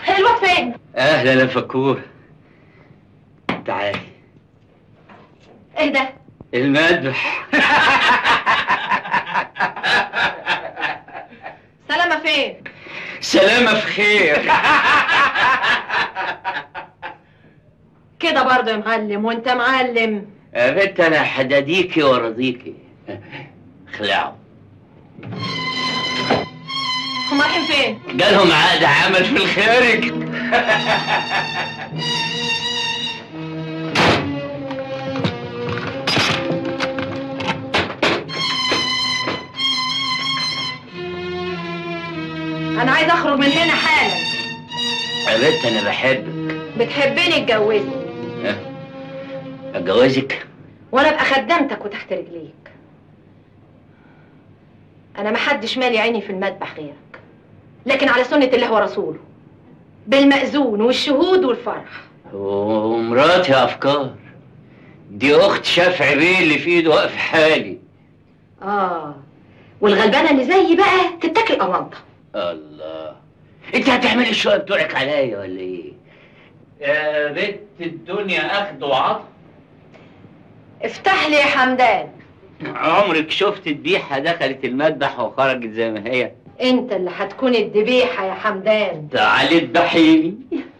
الواد فين؟ اهلا يا فكور تعالي ايه ده؟ المذبح سلامة فين؟ سلامة في خير كده برضه يا معلم وانت معلم يا بنت انا حداديكي وارضيكي خلعوا هم رايحين فين؟ جالهم عقد عمل في الخارج انا عايز اخرج من هنا حالا يا بنت انا بحبك بتحبني اتجوزني ها؟ اتجوزك وانا ابقى خدمتك وتحت رجليك انا محدش مالي عيني في المذبح غيرك لكن على سنة الله ورسوله بالمأذون والشهود والفرح ومراتي افكار دي اخت شافع بيه اللي في ايده واقف حالي اه والغلبانة اللي زيي بقى تتاكل قمانطة الله انت هتعملي الشوية بتوعك عليا ولا ايه يا بنت الدنيا اخد وعطا افتح لي يا حمدان عمرك شفت ذبيحة دخلت المذبح وخرجت زي ما هي انت اللي هتكون الذبيحة يا حمدان تعالي اذبحيني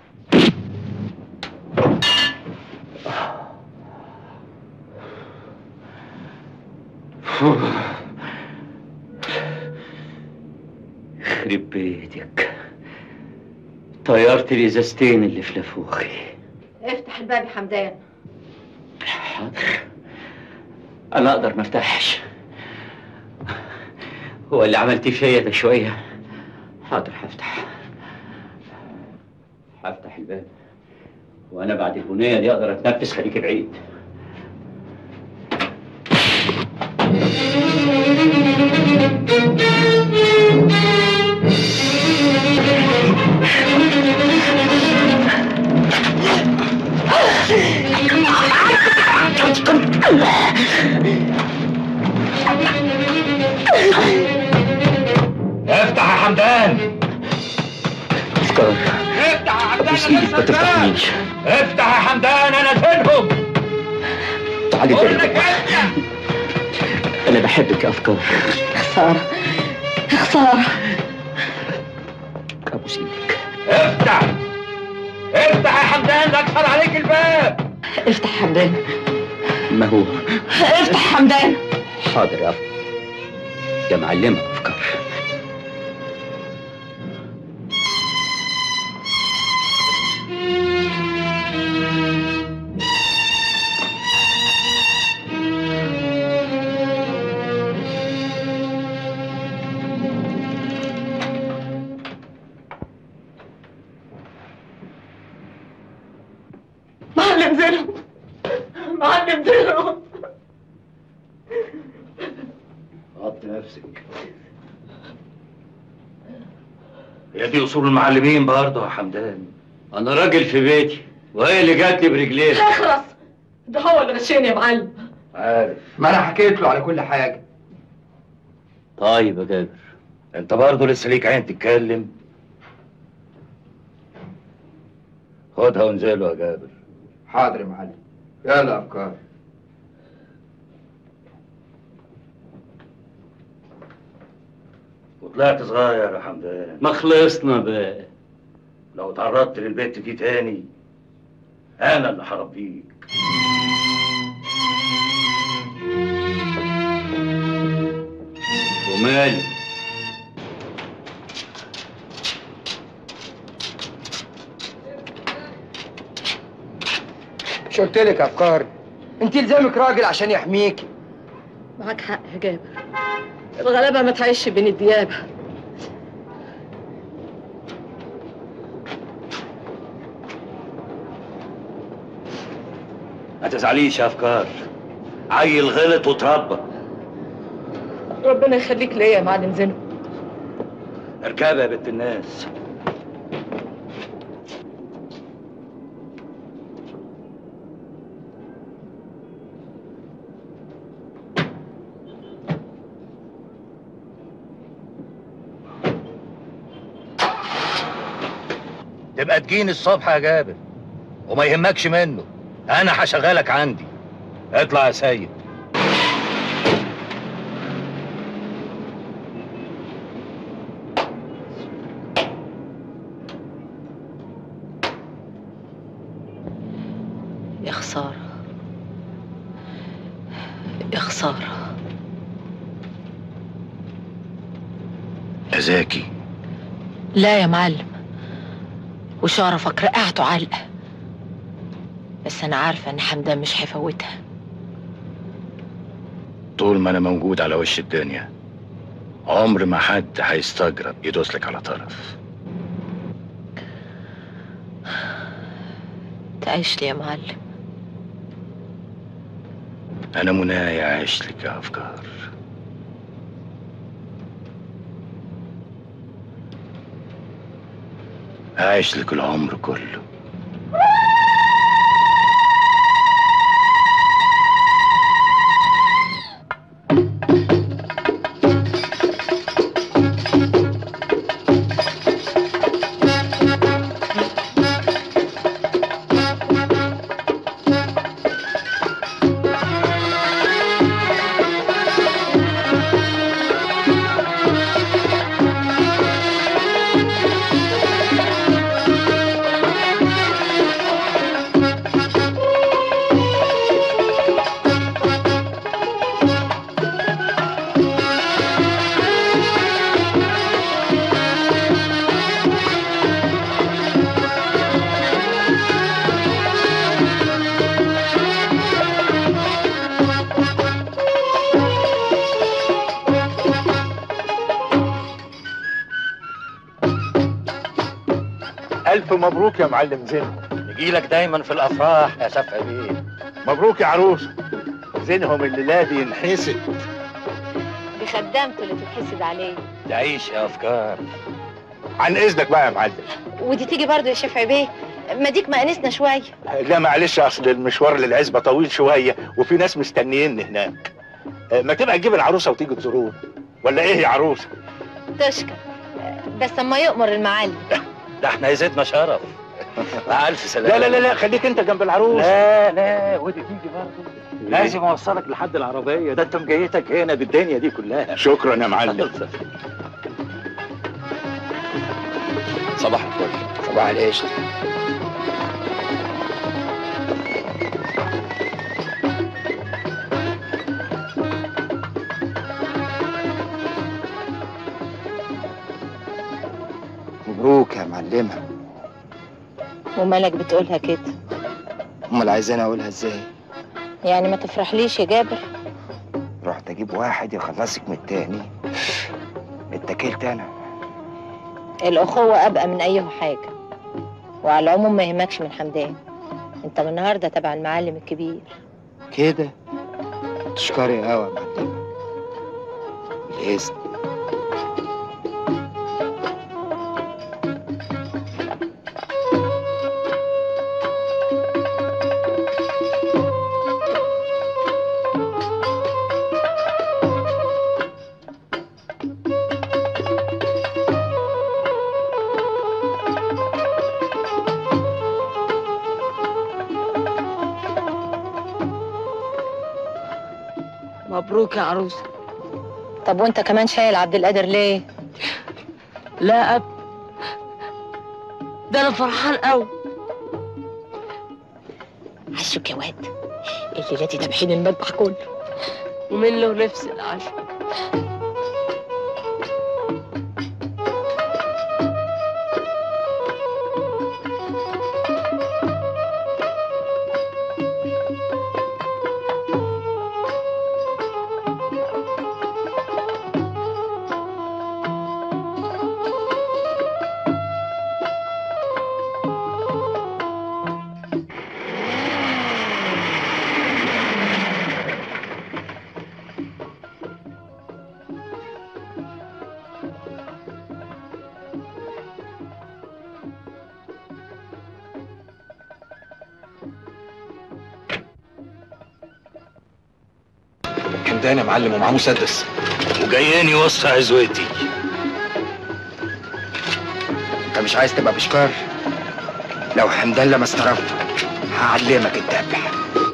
يخرب بيتك طيرت الازازتين اللي في نافوخي افتح الباب يا حمدان حاضر انا اقدر ما افتحش هو اللي عملت فيا ده شويه حاضر هفتح هفتح الباب وانا بعد البنيه دي اقدر اتنفس خليك بعيد افتح يا حمدان افكار افتح يا حمدان ابوس ايدك ما تفتحنيش افتح يا حمدان انا زينهم تعالي بقول تاني لك افتح انا بحبك يا افكار خسارة خسارة ابوس ايدك افتح افتح يا حمدان لا اكسر عليك الباب افتح حمدان ما هو افتح حمدان حاضر يا افكار يا معلمة افكار معلم زينهم معلم زينهم غط نفسك هي دي اصول المعلمين برضه يا حمدان انا راجل في بيتي وهي اللي جاتني برجليها اخرس ده هو اللي غشني يا معلم عارف ما انا حكيت له على كل حاجه طيب يا جابر انت برضه لسه ليك عين تتكلم خدها وانزله يا جابر حاضر يا معلم يلا افكار وطلعت صغير يا حمدان ما خلصنا بقى لو تعرضت للبنت دي تاني انا اللي هربيك وماله مش قلت لك يا افكار انت يلزمك راجل عشان يحميكي معاك حق يا جابر الغلابة ما تعيش بين الديابة ما تزعليش يا افكار عيل غلط وتربى ربنا يخليك ليا يا معلم زينب اركبي يا بنت الناس تبقى تجيني الصبح يا جابر وما يهمكش منه انا هشغلك عندي اطلع يا سيد يا خسارة يا خسارة يا زكي لا يا معلم وشرفك رقعته علقة بس أنا عارفة إن حمدان مش هيفوتها طول ما انا موجود على وش الدنيا عمر ما حد هيستجرب يدوس لك على طرف تعيش لي يا معلم انا منايا عايش لك يا افكار عايش لك العمر كله ألف مبروك يا معلم زين نجيلك دايما في الافراح يا شفع بيه مبروك يا عروسة زينهم الليلة دي ينحسد دي خدامته اللي تتحسد عليه تعيش يا افكار عن إذنك بقى يا معلم ودي تيجي برضه يا شفعي بيه ما ديك ما انسنا شوية لا معلش أصل المشوار للعزبة طويل شوية وفي ناس مستنيين هناك آه، ما تبقى تجيب العروسة وتيجي تزورون ولا إيه يا عروسة تشكر بس اما يؤمر المعلم ده احنا يزيدنا شرف مع الف سلامه لا لا لا لا خليك أنت جنب العروسة لا لا ودي تيجي برضه لازم اوصلك لحد العربيه ده انت مجيتك هنا بالدنيا دي كلها شكرا يا معلم صباح الفل صباح القشطة مبروك يا معلمة ومالك بتقولها كده امال عايزاني اقولها ازاي يعني ما تفرحليش يا جابر رحت اجيب واحد يخلصك من التاني اتكلت انا الأخوة أبقى من أي حاجة وعلى العموم ما يهمكش من حمدان انت من النهارده تبع المعلم الكبير كده تشكري قوي يا معلمة بالإذن مبروك يا عروسة طب وانت كمان شايل عبد القادر ليه لا أب ده أنا فرحان أوي عشوك يا واد الليلة دي تبحين المذبح كله ومن له نفس العشاء حمدان يا معلم ومعاه مسدس وجايين وسط عزوتي انت مش عايز تبقى بشكار لو حمدان لما استرفته هعلمك الذبح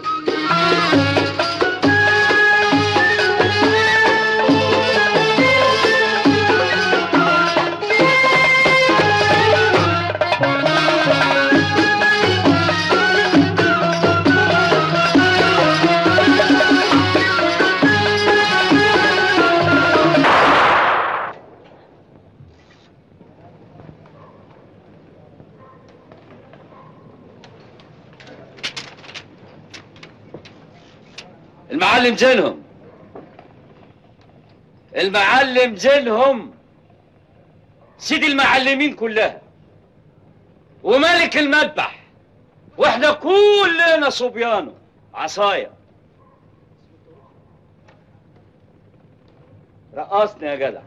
المعلم زينهم المعلم زينهم سيد المعلمين كلها وملك المذبح واحنا كلنا صبيانه عصايا رقصني يا جدع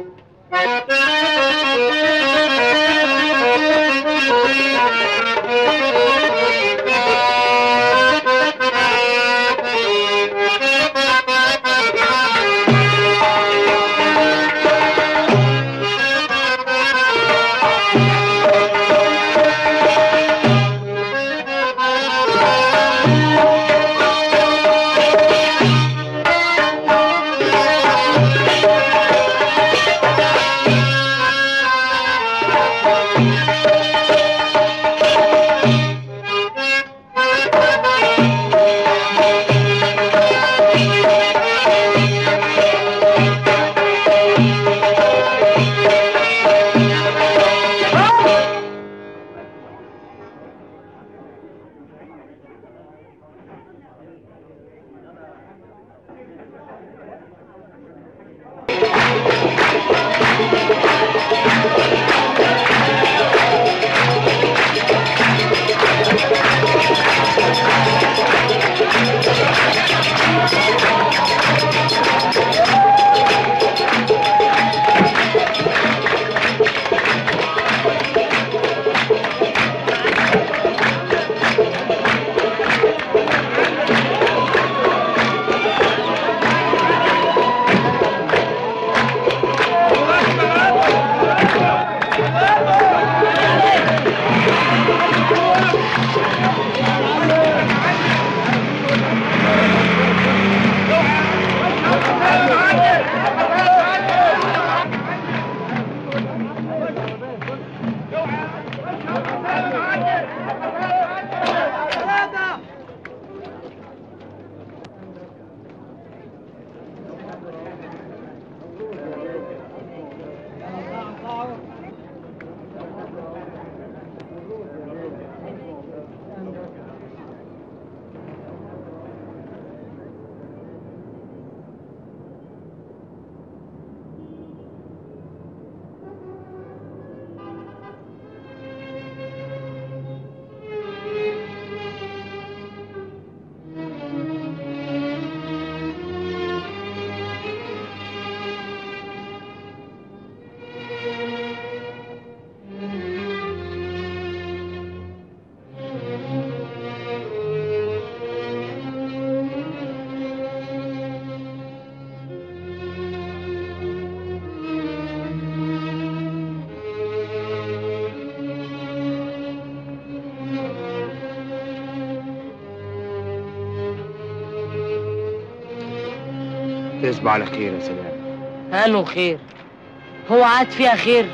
تصبح على خير يا سلام هانو خير هو عاد فيها خير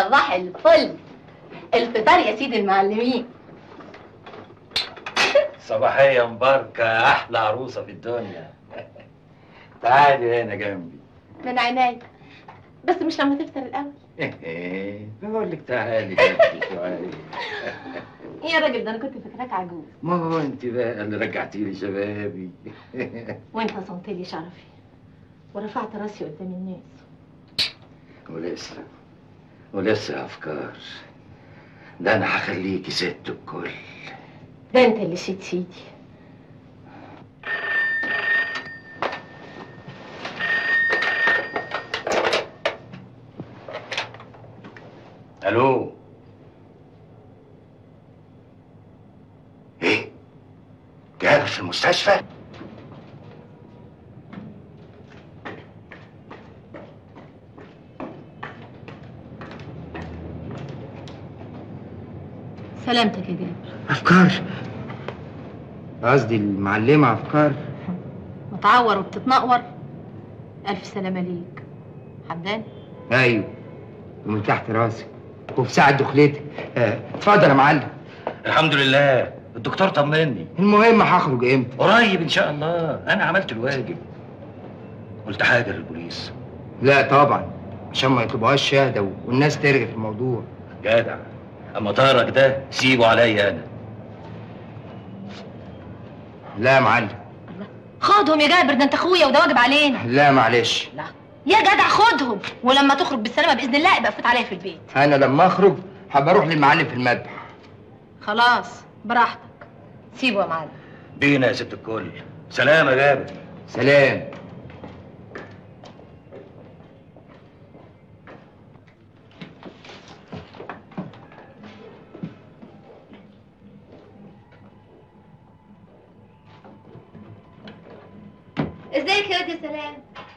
صباح الفل الفطار يا سيدي المعلمين صباحية مباركة أحلى عروسة في الدنيا تعالي هنا جنبي من عينيا بس مش لما تفطر الاول بقول لك تعالي جنبي شوية يا راجل ده انا كنت فاكراك عجوز ما هو انت بقى اللي رجعتي لي شبابي وانت صمت لي شرفي ورفعت راسي قدام الناس ولسه ولسه افكار ده انا هخليكي ست الكل ده انت اللي سيد سيدي الو ايه جابر في المستشفى سلامتك يا جابر افكار قصدي المعلمه افكار متعور وبتتنقور الف سلامه ليك حمدان ايوه ومن تحت راسي وفي ساعه دخلتي آه، اتفضل يا معلم الحمد لله الدكتور طمني المهم هخرج امتى قريب ان شاء الله انا عملت الواجب قلت حاجه للبوليس لا طبعا عشان ما يطلبوهاش شهاده والناس ترغي في الموضوع جدع اما طارك ده سيبه عليا انا لا يا معلم خدهم يا جابر ده انت اخويا وده واجب علينا لا معلش لا يا جدع خدهم ولما تخرج بالسلامه باذن الله يبقى فوت عليا في البيت انا لما اخرج هبقى اروح للمعلم في المذبح خلاص براحتك سيبه يا معلم بينا يا ست الكل سلام يا جابر سلام ازيك يا واد يا سلام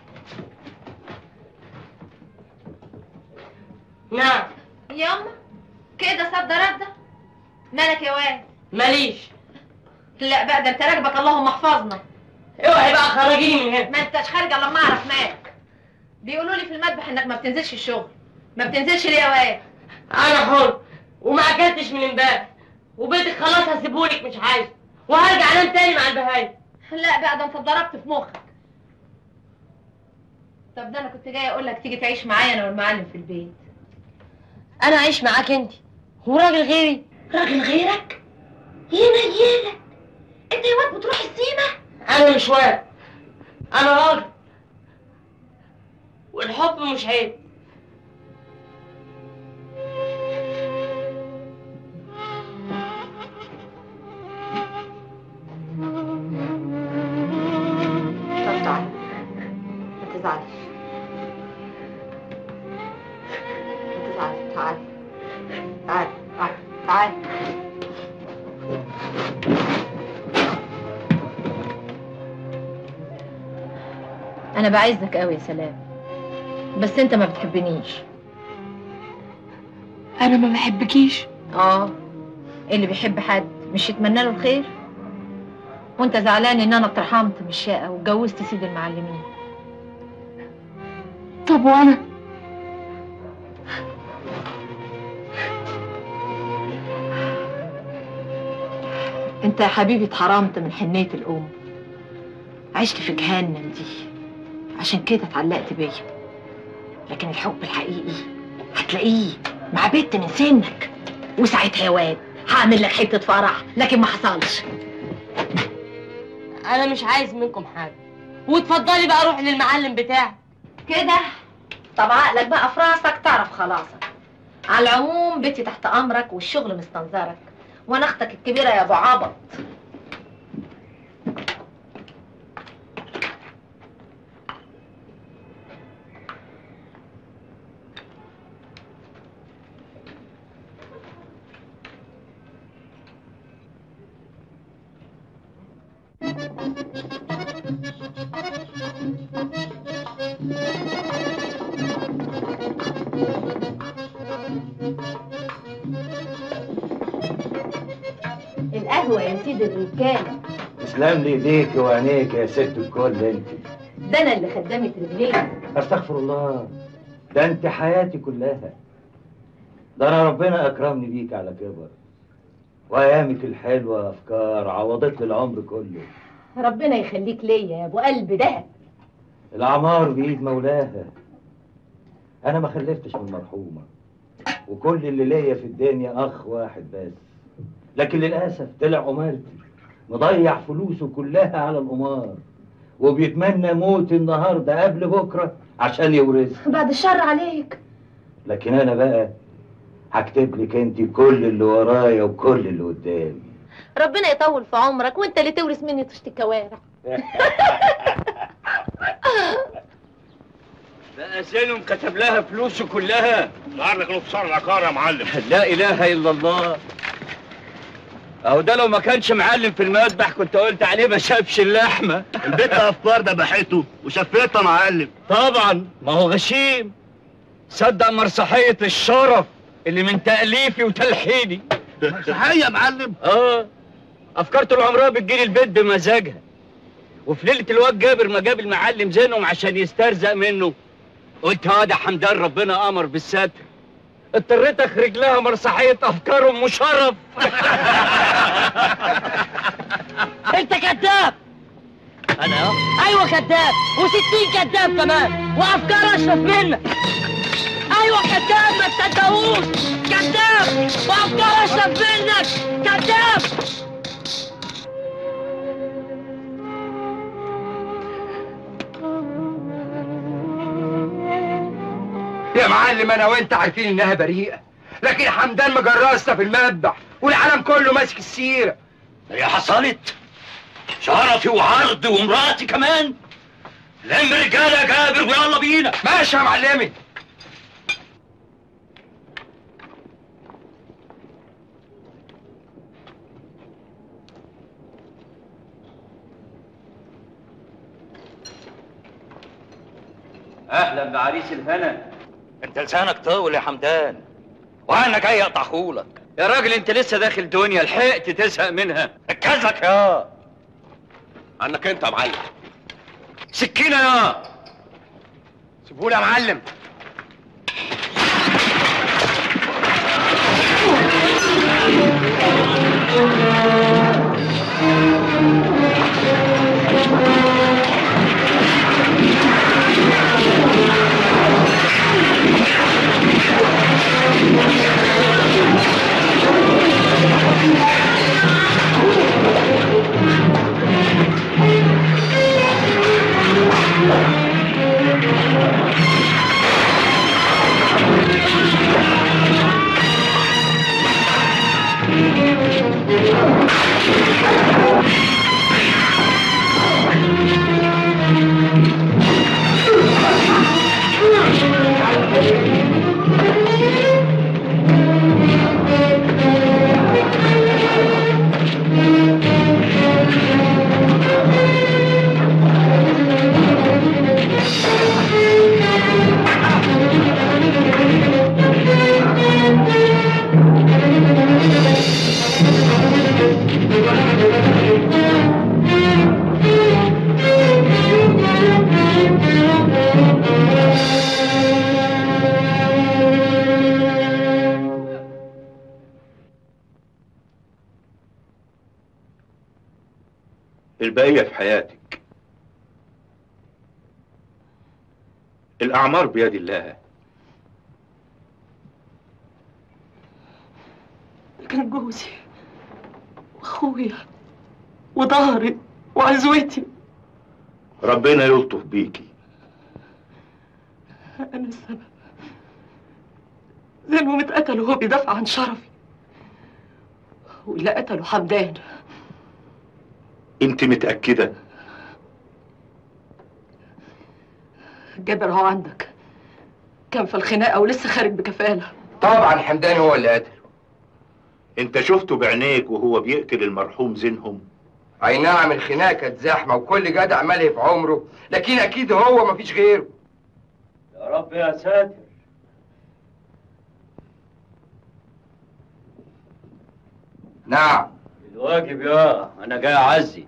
نعم ياما كده صد رده مالك يا واد ماليش لا بقى ده انت راكبك اللهم احفظنا اوعي بقى خرجيني من هنا ما انتش خارجه لما اعرف مالك بيقولوا لي في المذبح انك ما بتنزلش الشغل ما بتنزلش ليه يا واد انا حر وما اكلتش من امبارح وبيتك خلاص هسيبهولك مش عايز وهرجع انام تاني مع البهايم لا بقى ده انت اتضربت في مخك طب ده انا كنت جايه اقول لك تيجي تعيش معايا انا والمعلم في البيت انا عايش معاك انت وراجل غيري راجل غيرك ينيلك انت يا واد بتروح السيما انا مش واد انا راجل والحب مش عيب طب تعالى ما تزعلش ما تزعلش تعالى تعالى تعالى تعالى انا بعزك قوي يا سلام بس انت ما بتحبنيش انا ما بحبكيش اه اللي بيحب حد مش يتمنى له الخير وانت زعلان ان انا اترحمت من الشقه واتجوزت سيد المعلمين طب وانا انت يا حبيبي اتحرمت من حنيه الام عشت في جهنم دي عشان كده اتعلقت بيا لكن الحب الحقيقي هتلاقيه مع بنت من سنك وساعتها يا واد هعمل لك حته فرح لكن ما حصلش انا مش عايز منكم حاجه واتفضلي بقى روحي للمعلم بتاعك كده طب عقلك بقى في راسك تعرف خلاصك على العموم بيتي تحت امرك والشغل مستنظرك وانا اختك الكبيره يا ابو عبط القهوه يا سيد الرجاله تسلم لي ايديك وعينيك يا ست الكل انت ده انا اللي خدامه رجليك استغفر الله ده انت حياتي كلها ده انا ربنا اكرمني بيك على كبر وايامك الحلوه افكار عوضت لي العمر كله ربنا يخليك ليا يا ابو قلب ده الاعمار بايد مولاها انا ما خلفتش من مرحومه وكل اللي ليا في الدنيا اخ واحد بس لكن للاسف طلع قمارتي مضيع فلوسه كلها على القمار وبيتمنى موت النهارده قبل بكره عشان يورثها بعد الشر عليك لكن انا بقى هكتب لك انت كل اللي ورايا وكل اللي قدامي ربنا يطول في عمرك وانت اللي تورث مني طشت الكوارع ده زينهم كتب لها فلوسه كلها عندك نقصان العقار يا معلم لا اله الا الله اهو ده لو ما كانش معلم في المذبح كنت قلت عليه ما شافش اللحمه البيت افكار ذبحته وشفيتها معلم طبعا ما هو غشيم صدق مسرحيه الشرف اللي من تاليفي وتلحيني صحيح يا معلم اه افكار طول عمرها بتجيلي البيت بمزاجها وفي ليله الواد جابر ما جاب المعلم زينهم عشان يسترزق منه قلت هذا حمدان ربنا امر بالستر اضطريت اخرج لها مسرحيه افكار ام شرف انت كذاب انا ايوه كذاب وستين كذاب كمان وافكار اشرف منك ايوه كذاب ما تصدقوش كذاب وافكار اشرف منك كذاب يا معلم انا وانت عارفين انها بريئه لكن حمدان مجرسنا في المذبح والعالم كله ماسك السيره هي حصلت شرفي وعرضي ومراتي كمان لم رجاله يا جابر ويلا بينا ماشي يا معلمي اهلا بعريس الهنا انت لسانك طول يا حمدان وانا جاي اقطعهولك يا راجل انت لسه داخل دنيا لحقت تزهق منها ركزك يا عنك انت يا معلم سكينه يا سيبهولي يا معلم البقية في حياتك الأعمار بيد الله كان جوزي واخويا وظهري وعزوتي ربنا يلطف بيكي انا السبب زينهم اتقتل وهو بيدافع عن شرفي واللي قتله حمدان انت متأكدة جابر هو عندك كان في الخناقه ولسه خارج بكفاله طبعا حمدان هو اللي قتله انت شفته بعينيك وهو بيقتل المرحوم زينهم اي نعم الخناقه كانت زحمه وكل جدع ملهي في عمره لكن اكيد هو مفيش غيره يا رب يا ساتر نعم الواجب يا انا جاي اعزي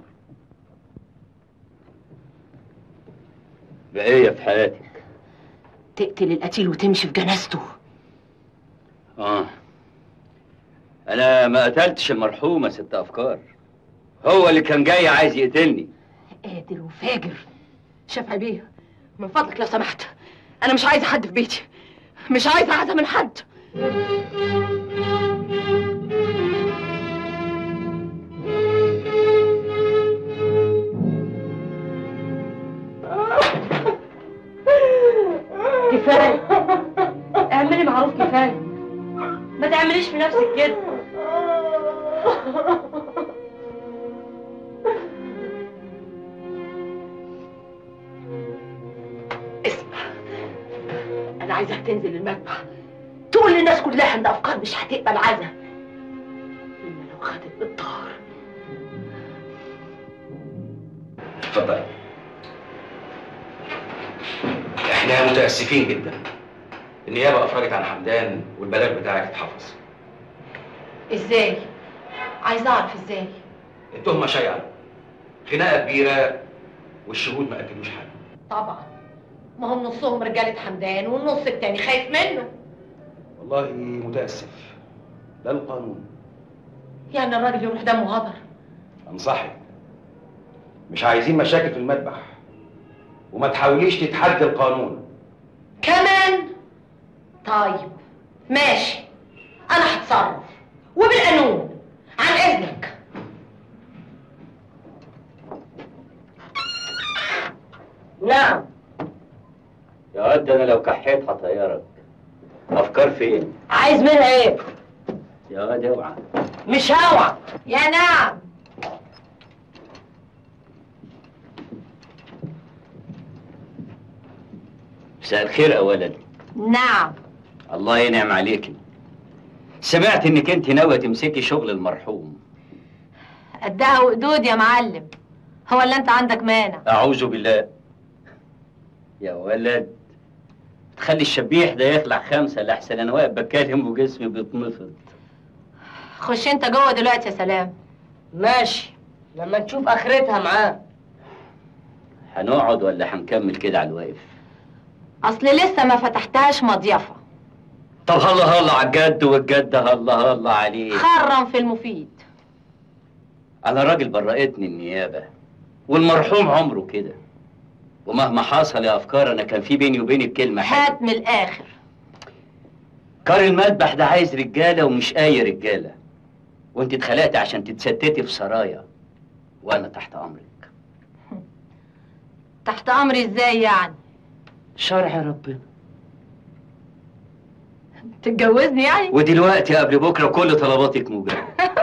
بقية في حياتك تقتل القتيل وتمشي في جنازته اه انا ما قتلتش المرحوم يا ست افكار هو اللي كان جاي عايز يقتلني قادر وفاجر شافعي بيه من فضلك لو سمحت انا مش عايزه حد في بيتي مش عايزه عزا من حد كفايه اعملي معروف كفايه ما تعمليش في نفسك كده اسمع انا عايزك تنزل المذبح تقول للناس كلها ان افكار مش هتقبل عزا الا لو خدت بالطار اتفضل احنا متاسفين جدا النيابه افرجت عن حمدان والبلاغ بتاعك اتحفظ ازاي عايزه اعرف ازاي التهمه شائعه خناقه كبيره والشهود ما قتلوش حد طبعا ما هم نصهم رجاله حمدان والنص التاني خايف منه والله متاسف ده القانون يعني الراجل يروح دمه هدر انصحك مش عايزين مشاكل في المذبح وما تحاوليش تتحدي القانون كمان طيب ماشي انا هتصرف وبالقانون عن اذنك نعم يا واد انا لو كحيت هطيرك افكار فين عايز منها ايه يا واد اوعى مش هوع يا نعم مساء الخير اولا نعم الله ينعم عليكي سمعت انك انت ناويه تمسكي شغل المرحوم قدها وقدود يا معلم هو اللي انت عندك مانع اعوذ بالله يا ولد تخلي الشبيح ده يخلع خمسه لحسن انا واقف بتكلم وجسمي بيتنفض خش انت جوه دلوقتي يا سلام ماشي لما نشوف اخرتها معاه هنقعد ولا هنكمل كده على الواقف اصل لسه ما فتحتهاش مضيفه طب هلا هلا على الجد والجد هلا هلا عليه خرم في المفيد انا راجل برأتني النيابه والمرحوم عمره كده ومهما حصل يا افكار انا كان في بيني وبينك كلمه حلوه هات من الاخر كار المذبح ده عايز رجاله ومش اي رجاله وانت اتخلقتي عشان تتستتي في سرايا وانا تحت امرك تحت امري ازاي يعني شرع ربنا تتجوزني يعني ودلوقتي قبل بكره كل طلباتك مجابه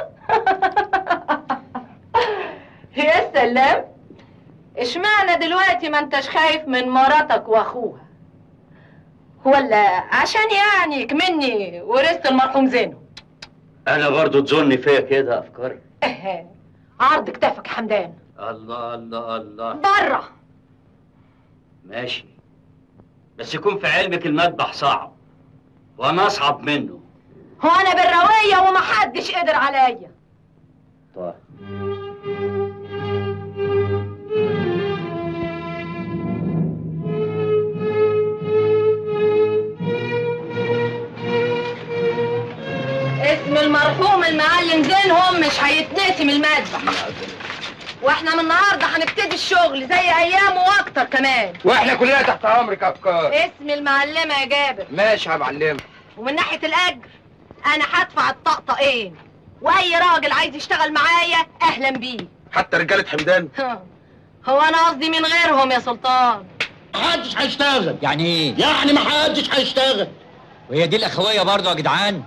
يا سلام اشمعنى دلوقتي ما انتش خايف من مراتك واخوها ولا عشان يعني كمني ورثت المرحوم زينو انا برضو تظن فيا كده افكار اهه عرض كتافك حمدان الله الله الله بره ماشي بس يكون في علمك المذبح صعب وانا اصعب منه هو انا بالروية ومحدش قدر عليا طيب اسم المرحوم المعلم زينهم مش هيتنسي من المذبح واحنا من النهارده هنبتدي الشغل زي ايامه واكتر كمان واحنا كلنا تحت امرك يا افكار اسم المعلمة يا جابر ماشي يا معلم ومن ناحية الأجر أنا هدفع الطقطقين وأي راجل عايز يشتغل معايا أهلا بيه حتى رجاله حمدان هو أنا قصدي من غيرهم يا سلطان محدش هيشتغل يعني ايه؟ يعني محدش هيشتغل وهي دي الاخويه برضه يا جدعان؟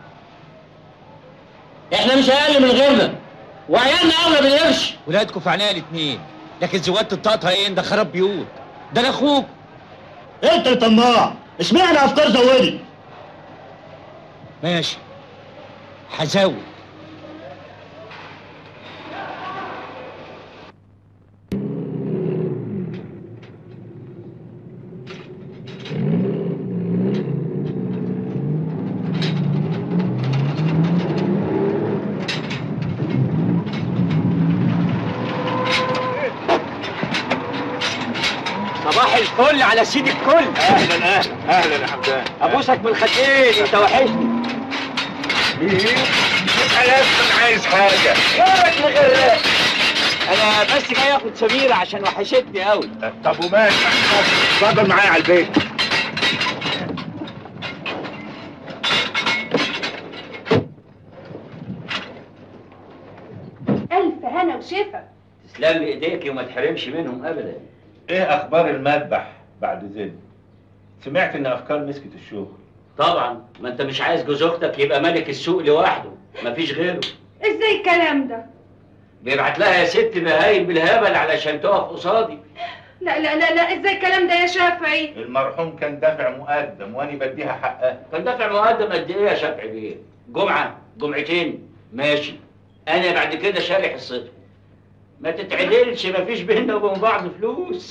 احنا مش اقل من غيرنا وعيالنا اولى بالقرش ولادكم في عينيا الاتنين لكن زوادة الطاقة ايه ده خراب بيوت ده انا اخوك انت اللي طماع اشمعنى افكار زودي ماشي هزود صباح الفل على سيد الكل اهلا اهلا اهلا يا حمدان ابوسك من الخدين انت وحشني انا اصلا عايز حاجه غيرك مغرق انا بس جاي اخد سميرة عشان وحشتني قوي طب ومال اتفضل معايا على البيت ألف هنا وشفا تسلم ايديك وما تحرمش منهم ابدا ايه اخبار المذبح بعد زين سمعت ان افكار مسكت الشغل طبعا ما انت مش عايز جوز اختك يبقى ملك السوق لوحده مفيش غيره ازاي الكلام ده بيبعت لها يا ست بهايم بالهبل علشان تقف قصادي لا لا لا لا ازاي الكلام ده يا شافعي المرحوم كان دافع مقدم وانا بديها حقها كان دافع مقدم قد ايه يا شافعي بيه جمعه جمعتين ماشي انا بعد كده شاري حصته ما تتعدلش مفيش بيننا وبين بعض فلوس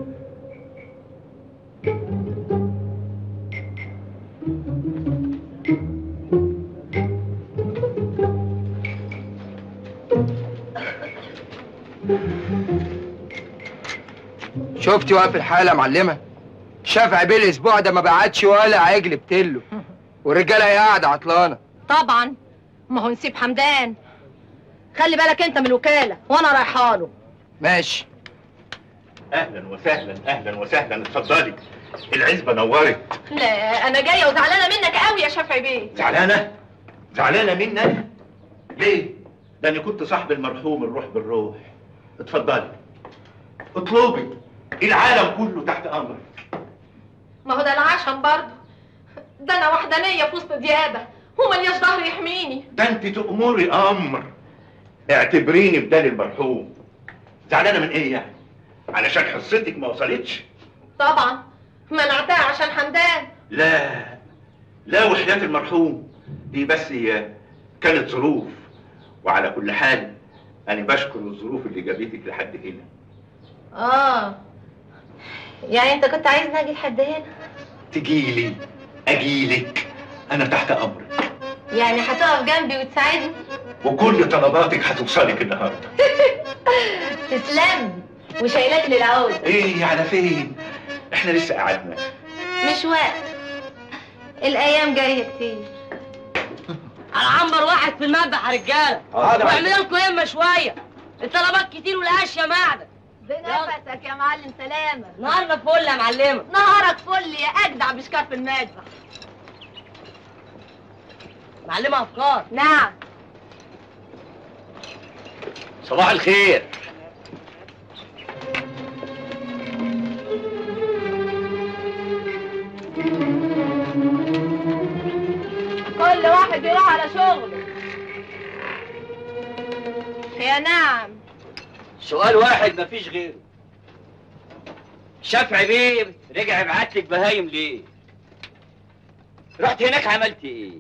شفتي واقف الحالة يا معلمة شافع بيه الاسبوع ده ما بعتش ولا عجل بتله والرجالة هي قاعدة عطلانة طبعا ما هو نسيب حمدان خلي بالك انت من الوكاله وانا رايحه له ماشي اهلا وسهلا اهلا وسهلا اتفضلي العزبه نورت لا انا جايه وزعلانه منك قوي يا شافعي بيه زعلانه زعلانه مني انا ليه ده انا كنت صاحب المرحوم الروح بالروح اتفضلي اطلبي العالم كله تحت امرك ما هو ده العشم برضه ده انا وحدانيه في وسط ديابه وملياش ظهر يحميني ده انت تأمري امر اعتبريني بدال المرحوم زعلانه من ايه يعني علشان حصتك ما وصلتش طبعا منعتها عشان حمدان لا لا وحياة المرحوم دي بس هي كانت ظروف وعلى كل حال انا بشكر الظروف اللي جابتك لحد هنا اه يعني انت كنت عايزني اجي لحد هنا تجيلي اجيلك انا تحت امرك يعني هتقف جنبي وتساعدني وكل طلباتك هتوصلك النهارده تسلم وشايلاك للعود ايه على فين احنا لسه قعدنا مش وقت الايام جايه كتير على عنبر واحد في المذبح يا رجاله حاضر. واعملوا لكم همه شويه الطلبات كتير والاشياء معدن بنفسك يا معلم سلامة نهارنا فل يا معلمه نهارك فل يا اجدع بشكار في المذبح معلمه افكار نعم صباح الخير كل واحد يروح على شغله يا نعم سؤال واحد مفيش غيره شافعي بيه رجع يبعت لك بهايم ليه رحت هناك عملت ايه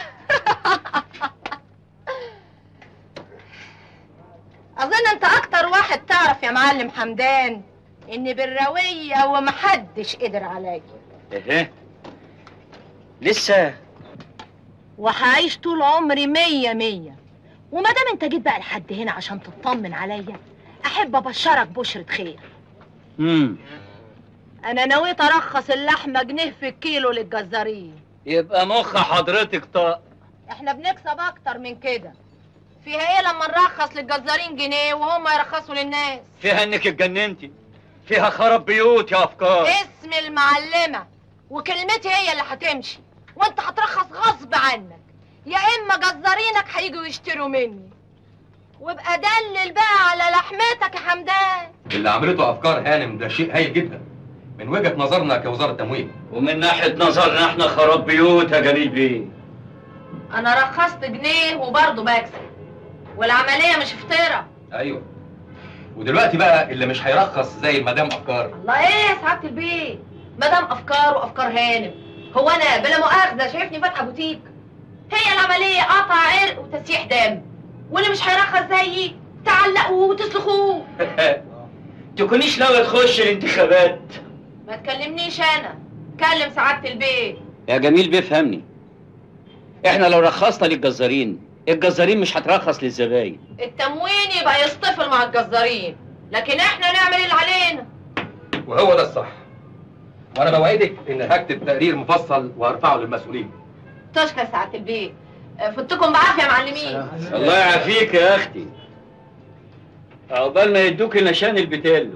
اظن انت اكتر واحد تعرف يا معلم حمدان اني بالروية ومحدش قدر عليا ايه لسه وهعيش طول عمري مية مية وما دام انت جيت بقى لحد هنا عشان تطمن عليا احب ابشرك بشرة خير امم انا نويت ارخص اللحمة جنيه في الكيلو للجزارين يبقى مخ حضرتك طاق احنا بنكسب اكتر من كده فيها ايه لما نرخص للجزارين جنيه وهم يرخصوا للناس فيها انك اتجننتي فيها خراب بيوت يا افكار اسم المعلمة وكلمتي هي اللي هتمشي وانت هترخص غصب عنك يا اما جزارينك هيجوا يشتروا مني وابقى دلل بقى على لحمتك يا حمدان اللي عملته افكار هانم ده شيء هايل جدا من وجهه نظرنا كوزاره تموين ومن ناحيه نظرنا احنا خراب بيوت يا جميل بيه انا رخصت جنيه وبرضه بكسب والعملية مش فطيرة ايوه ودلوقتي بقى اللي مش هيرخص زي المدام افكار الله ايه يا سعادة البيت مدام افكار وافكار هانم هو انا بلا مؤاخذة شايفني فاتحة بوتيك هي العملية قطع عرق وتسيح دم واللي مش هيرخص زيي تعلقوه وتسلخوه تكونيش ناوي تخش الانتخابات ما تكلمنيش انا كلم سعادة البيت يا جميل بيفهمني احنا لو رخصنا للجزارين الجزارين مش هترخص للزباين التموين يبقى يصطفل مع الجزارين لكن احنا نعمل اللي علينا وهو ده الصح وانا بوعدك ان هكتب تقرير مفصل وهرفعه للمسؤولين تشكر سعادة البيت فتكم بعافيه يا معلمين الله يعافيك يا اختي عقبال ما يدوك نشان البتيلو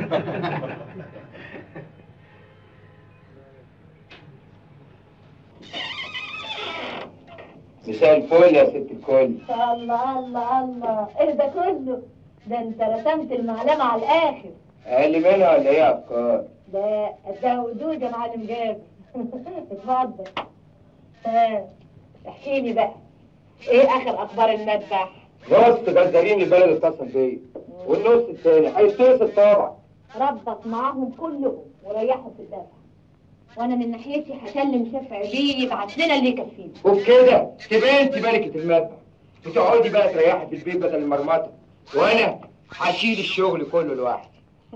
مساء الفل يا ست الكل الله الله الله ايه ده كله ده انت رسمت المعلمة على الاخر اقل منها ولا ايه يا افكار ده ده ودود يا معلم جابر اتفضل ها احكي لي بقى ايه اخر اخبار المذبح نص جزارين البلد اتصل بيا والنص التاني هيتصل طبعا ربط معاهم كلهم وريحوا في الدفع وانا من ناحيتي هكلم شافعي بيه يبعت لنا اللي يكفينا وبكده تبقى انت ملكة المذبح وتقعدي بقى تريحي في البيت بدل المرمطة وانا هشيل الشغل كله لوحدي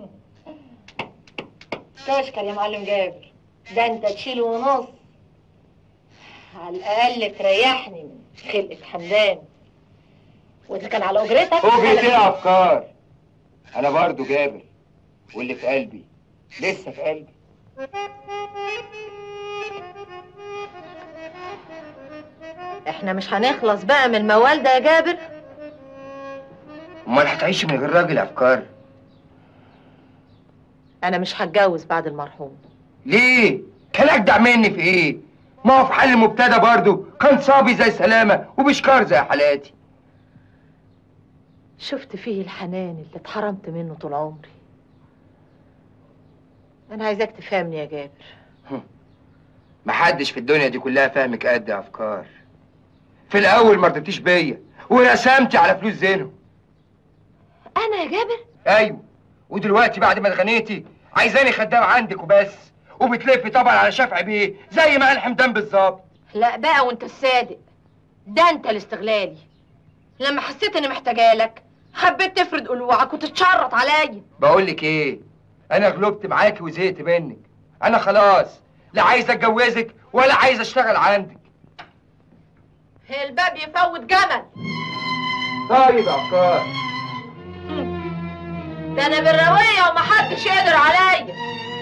تشكر يا معلم جابر ده انت تشيل ونص على الاقل تريحني من خلقة حمدان واذا كان على اجرتك وفي كده افكار انا برضو جابر واللي في قلبي لسه في قلبي احنا مش هنخلص بقى من الموال ده يا جابر امال هتعيشي من غير راجل يا افكار انا مش هتجوز بعد المرحوم ليه كان اجدع مني في ايه ما هو في حل مبتدى برضو كان صابي زي سلامة وبشكار زي حالاتي شفت فيه الحنان اللي اتحرمت منه طول عمري انا عايزاك تفهمني يا جابر محدش في الدنيا دي كلها فاهمك قد يا افكار في الاول ما رضيتيش بيا ورسمتي على فلوس زينهم انا يا جابر ايوه ودلوقتي بعد ما اتغنيتي عايزاني خدام عندك وبس وبتلفي طبعا على شفع بيه زي ما قال حمدان بالظبط لا بقى وانت الصادق ده انت الاستغلالي لما حسيت اني محتاجه لك حبيت تفرد قلوعك وتتشرط عليا بقول لك ايه انا غلبت معاكي وزهقت منك انا خلاص لا عايز اتجوزك ولا عايز اشتغل عندك الباب يفوت جمل طيب يا افكار ده انا بالروية ومحدش يقدر عليا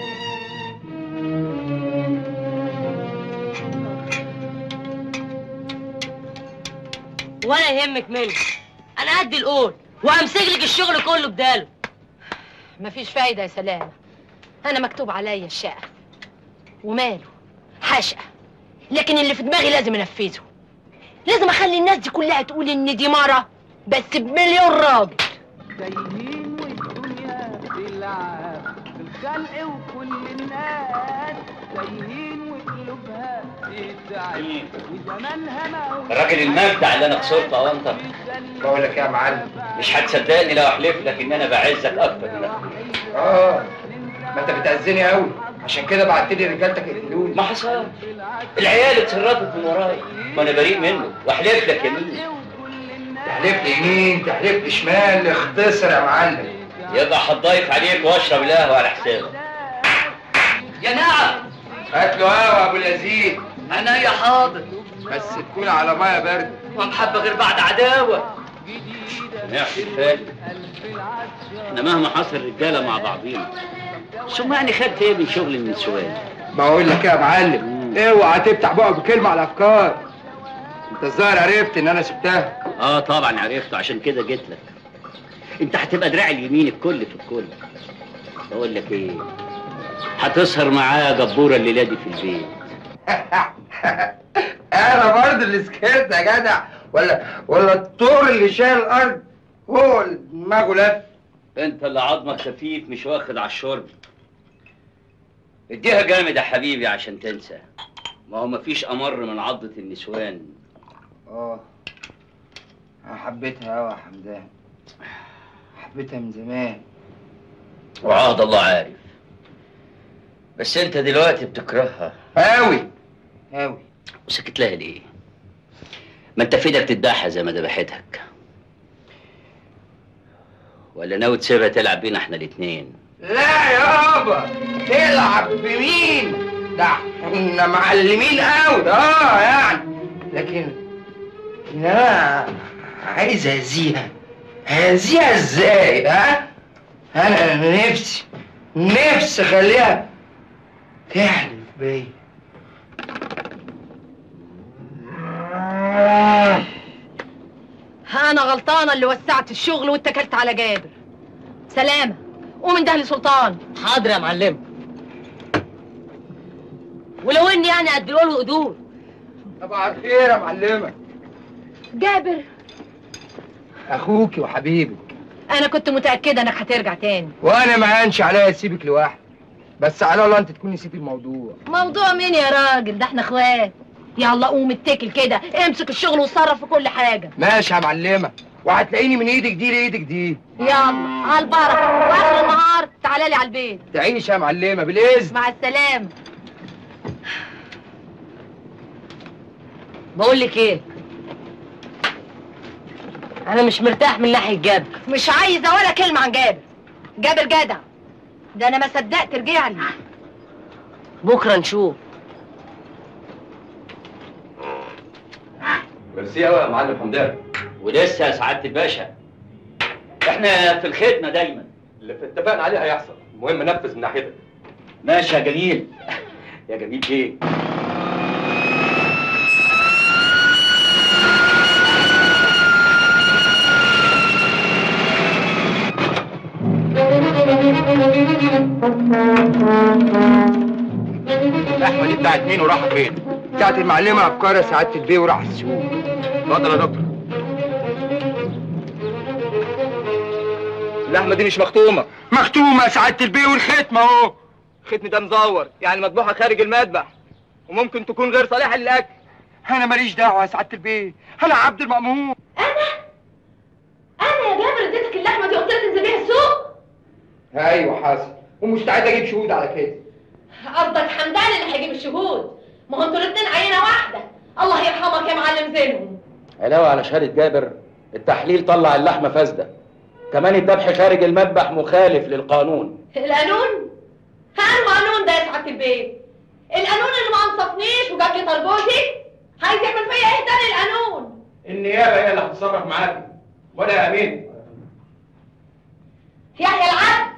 ولا يهمك مني انا قد القول وامسك لك الشغل كله بداله مفيش فايدة يا سلامة أنا مكتوب عليا الشقة وماله حشقة لكن اللي في دماغي لازم أنفذه لازم أخلي الناس دي كلها تقول إن دي مرة بس بمليون راجل تايهين والدنيا تلعب في الخلق وكل الناس تايهين وقلوبها تتعب وزمانها ما الراجل المجدع اللي انا خسرته يا انت بقول لك يا معلم مش هتصدقني لو احلف لك ان انا بعزك اكتر من اخوك اه ما انت بتأذيني قوي عشان كده بعت لي رجالتك يقتلوني ما حصلش العيال اتصرفت من ورايا ما انا بريء منه واحلف لك يمين تحلف لي يمين تحلف لي شمال اختصر يا معلم يبقى هتضيف عليك واشرب القهوه على حسابك يا نعم هات له قهوه ابو اليزيد انا يا حاضر بس تكون على ميه بارده ومحبة غير بعد عداوة سمعت الفال احنا مهما حصل رجاله مع بعضينا ثم يعني خدت ايه من شغل النسوان بقول لك يا معلم اوعى تفتح بقى بكلمه على افكار انت الظاهر عرفت ان انا سبتها اه طبعا عرفته عشان كده جيت لك انت هتبقى دراع اليمين الكل في الكل بقول لك ايه هتسهر معايا جبوره الليله دي في البيت انا برضه اللي سكرت يا جدع ولا ولا الطور اللي شايل الارض هو اللي دماغه لف انت اللي عظمك خفيف مش واخد على الشرب اديها جامد يا حبيبي عشان تنسى ما هو مفيش امر من عضة النسوان اه انا حبيتها قوي يا حمدان حبيتها من زمان وعهد الله عارف بس انت دلوقتي بتكرهها قوي قوي وسكت لها ليه ما انت في ايدك تذبحها زي ما ذبحتك ولا ناوي تسيبها تلعب بينا احنا الاتنين لا يابا تلعب بمين ده احنا معلمين قوي اه يعني لكن لكن انا عايز اذيها هذيها ازاي ها انا نفسي نفسي اخليها تحلف بيا انا غلطانه اللي وسعت الشغل واتكلت على جابر سلامه قوم انده لي سلطان حاضر يا معلم ولو اني يعني اديله له قدور طبعا خير يا معلمه جابر اخوكي وحبيبك انا كنت متاكده انك هترجع تاني وانا ما هانش عليا اسيبك لوحدك بس على الله انت تكون نسيت الموضوع موضوع مين يا راجل ده احنا اخوات يلا قوم اتكل كده امسك الشغل وتصرف في كل حاجه ماشي يا معلمه وهتلاقيني من ايدك دي لايدك دي يلا على البركه واخر النهار تعالى لي على البيت تعيش يا معلمه بالاذن مع السلامه بقول لك ايه انا مش مرتاح من ناحيه جابر مش عايزه ولا كلمه عن جابر جابر جدع ده انا ما صدقت رجع لي بكره نشوف ميرسي قوي يا معلم حمدان ولسه يا سعاده الباشا احنا في الخدمه دايما اللي اتفقنا عليه هيحصل المهم نفذ من ناحيتك ماشي يا جميل يا جميل ايه اللحمه دي بتاعت مين وراحه فين؟ بتاعت المعلمه افكار يا سعاده البيه وراح السوق اتفضل يا دكتور اللحمه دي مش مختومه مختومه يا سعاده البيه والختمه اهو الختم ده مزور يعني مذبوحه خارج المذبح وممكن تكون غير صالحه للاكل انا ماليش دعوه يا سعاده البيه انا عبد المأمون انا يا جابر اديتك اللحمه دي قلت لك تنزل بيها السوق ايوه حصل ومستعد اجيب شهود على كده قصدك حمدان اللي هيجيب الشهود ما هو انتوا الاتنين عينه واحده الله يرحمك يا معلم زينهم علاوة على شهادة جابر التحليل طلع اللحمة فاسدة كمان الذبح خارج المذبح مخالف للقانون القانون هانو قانون ده يا سعاده البيت القانون اللي ما انصفنيش وجاب لي طربوشي عايز يعمل فيا ايه تاني القانون النيابه هي اللي هتتصرف معاكي ولا يا امين يحيى العبد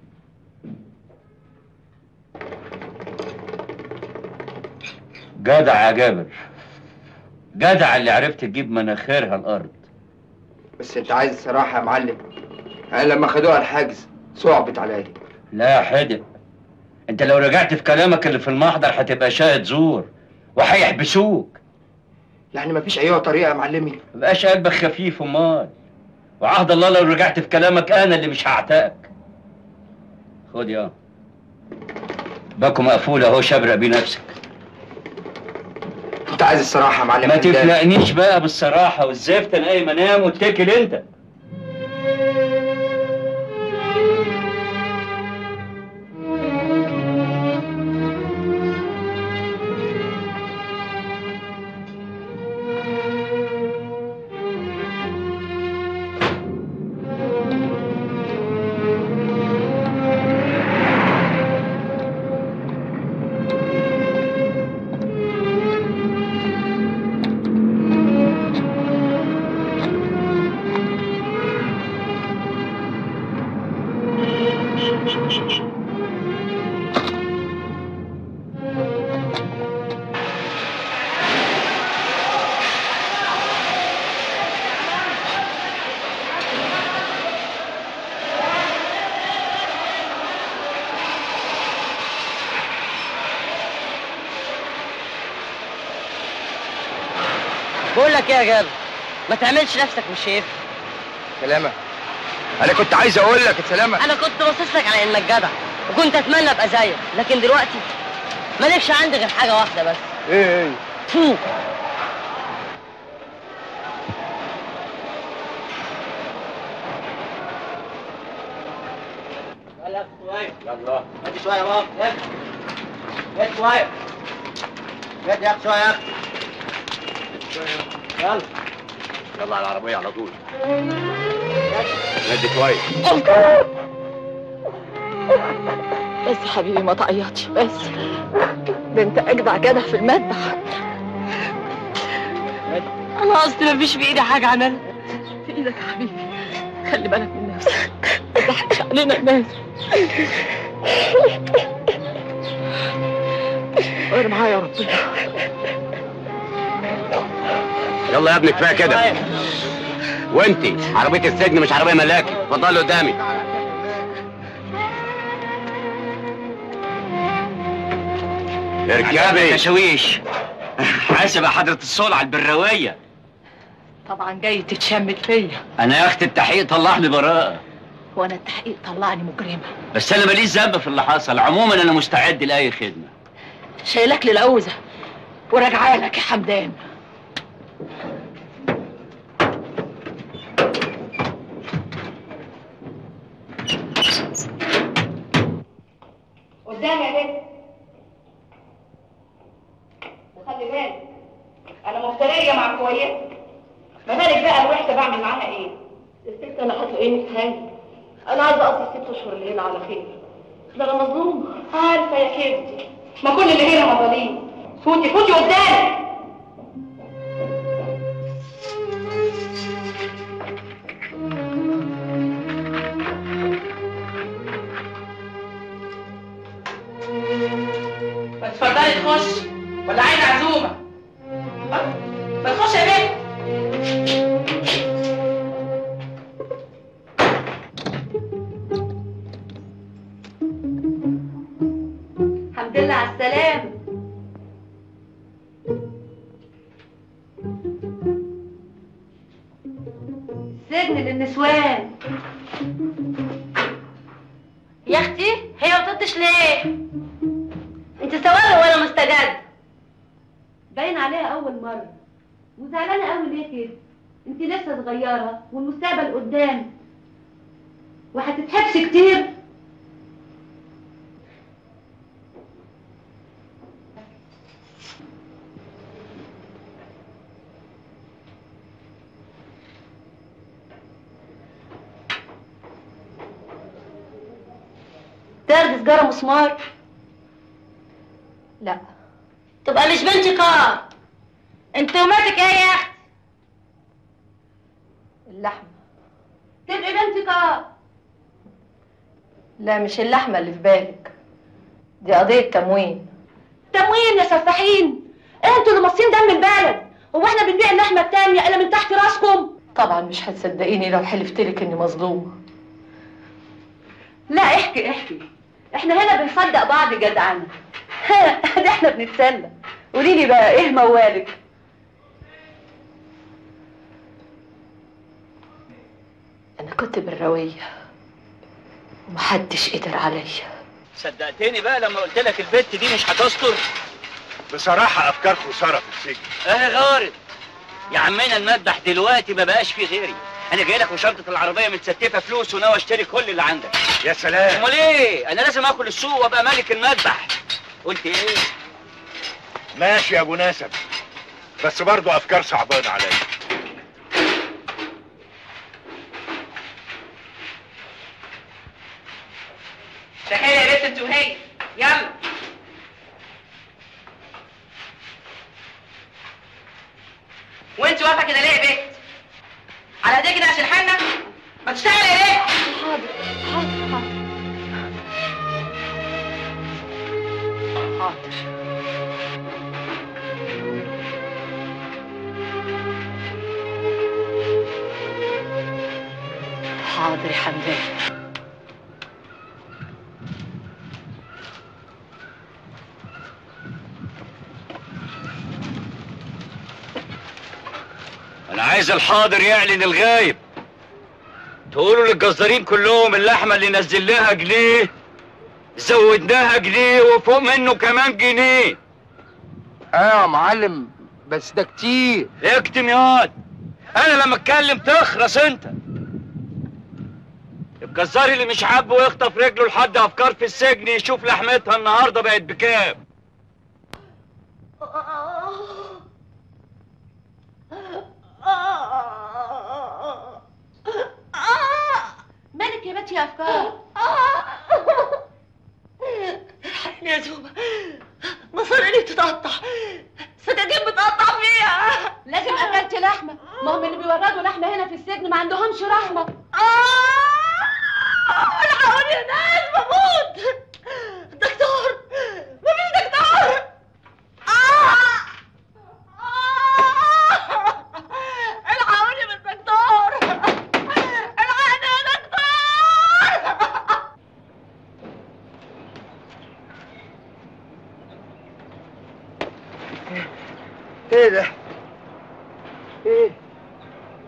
جدع يا جابر جدع اللي عرفت تجيب مناخيرها الارض بس انت عايز الصراحه يا معلم انا لما خدوها الحجز صعبت عليا لا يا حدق انت لو رجعت في كلامك اللي في المحضر هتبقى شاهد زور وهيحبسوك يعني مفيش اي طريقه يا معلمي مبقاش قلبك خفيف امال وعهد الله لو رجعت في كلامك انا اللي مش هعتقك خد يا باكو مقفول اهو شبرق بيه نفسك انت عايز الصراحه يا معلم ما حمدان. تفلقنيش بقى بالصراحه والزفت انا اي منام واتكل انت بقول لك ايه يا جابر ما تعملش نفسك مش شايف سلامه انا كنت عايز اقول لك سلامه انا كنت باصص لك على انك جدع وكنت اتمنى ابقى زيك لكن دلوقتي مالكش عندي غير حاجه واحده بس ايه ايه فوق يلا يلا ادي شويه يا بابا ادي ادي شويه ادي يا اخي شويه يا اخي يلا يلا على العربيه على طول ادي كويس بس يا حبيبي ما تعيطش بس ده انت اجدع جدع في المذبح انا قصدي مفيش في ايدي حاجه اعملها في ايدك يا حبيبي خلي بالك من نفسك ما تضحكش علينا الناس غير معايا يا ربنا يلا يا ابني كفايه كده وانتي عربيه السجن مش عربيه ملاكي اتفضلي قدامي اركبي تشويش حاسب يا حضرة الصلع البراوية طبعا جاي تتشمت فيا أنا يا أختي التحقيق طلعني براءة وانا التحقيق طلعني مجرمه بس أنا ماليش ذنب في اللي حصل عموما أنا مستعد لأي خدمة شايلك للعوزه وراجعه لك يا حمدان قدامي يا بنت وخلي بالك انا مفتريه مع كويسه ما بالك بقى الوحده بعمل معاها ايه الست انا هتلاقيني في حالي انا عايزه اقضي الست اشهر اللي هنا على خير ده انا مظلومه عارفه يا كبدي ما كل اللي هنا مظاليم فوتي فوتي قدامي ما تفضلي تخش ولا عايزه عزومه ما تخش يا بنت الحمد لله على السلامه سجن للنسوان يا اختي هي ما بتطش ليه انت سواء ولا مستجد باين عليها اول مره وزعلانه قوي ليه كده انت لسه صغيره والمستقبل قدام وهتتحبسي كتير تاخدي سجاره مسمار لا تبقى مش بنت كار انت وماتك ايه يا اختي اللحمه تبقي بنت كار لا مش اللحمه اللي في بالك دي قضيه تموين تموين يا سفاحين انتوا اللي مصين دم البلد هو احنا بنبيع اللحمه التانية الا من تحت راسكم طبعا مش هتصدقيني لو حلفتلك اني مظلومه لا احكي احكي احنا هنا بنصدق بعض جدعانه ده احنا بنتسلى قولي لي بقى ايه موالك انا كنت بالرويه ومحدش قدر عليا صدقتني بقى لما قلت لك البت دي مش هتستر بصراحة أفكار خسارة في السجن اهي غارت يا عمنا المذبح دلوقتي ما بقاش فيه غيري انا جاي لك وشنطه العربيه متستفه فلوس وناوي اشتري كل اللي عندك يا سلام امال ايه انا لازم اكل السوق وابقى ملك المذبح قلت ايه ماشي يا أبو ناسب بس برضه أفكار صعبانة عليا تخيل يا بنت انت وهي يلا وانت واقفه كده ليه يا بنت على ايديك كده عشان حالنا ما تشتغلي ليه حاضر حاضر حاضر حاضر حاضر يا حمدان انا عايز الحاضر يعلن الغايب تقولوا للجزارين كلهم اللحمه اللي نزلناها جنيه زودناها جنيه وفوق منه كمان جنيه اه يا معلم بس ده كتير اكتم ياض انا لما اتكلم تخرس انت الجزار اللي مش عاجبه يخطف رجله لحد افكار في السجن يشوف لحمتها النهارده بقت بكام مالك يا بنتي يا افكار الحقيني يا زوبة مصاريني بتتقطع سكاكين بتقطع فيها لازم اكلت لحمه ما هم اللي بيوردوا لحمه هنا في السجن ما عندهمش رحمه الحقوني يا ناس بموت دكتور مفيش دكتور الحقوني من الدكتور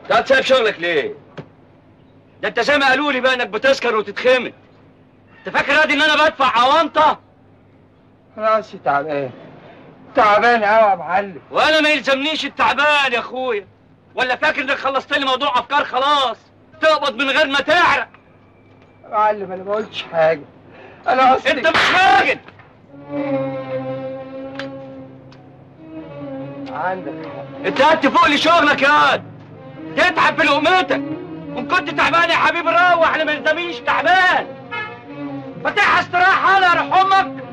انت سايب شغلك ليه؟ ده انت زي ما قالوا لي بقى انك بتسكر وتتخمد انت فاكر ادي ان انا بدفع عوانطه؟ راسي تعبان تعبان قوي يا معلم وانا ما يلزمنيش التعبان يا اخويا ولا فاكر انك خلصت لي موضوع افكار خلاص تقبض من غير ما تعرق يا معلم انا ما قلتش حاجه انا اصلي انت مش راجل عندك حق انت قد فوق لي شغلك يا واد تتعب في لقمتك وان كنت تعبان يا حبيبي روح انا ما يلزمنيش تعبان فتح استراحه انا يا امك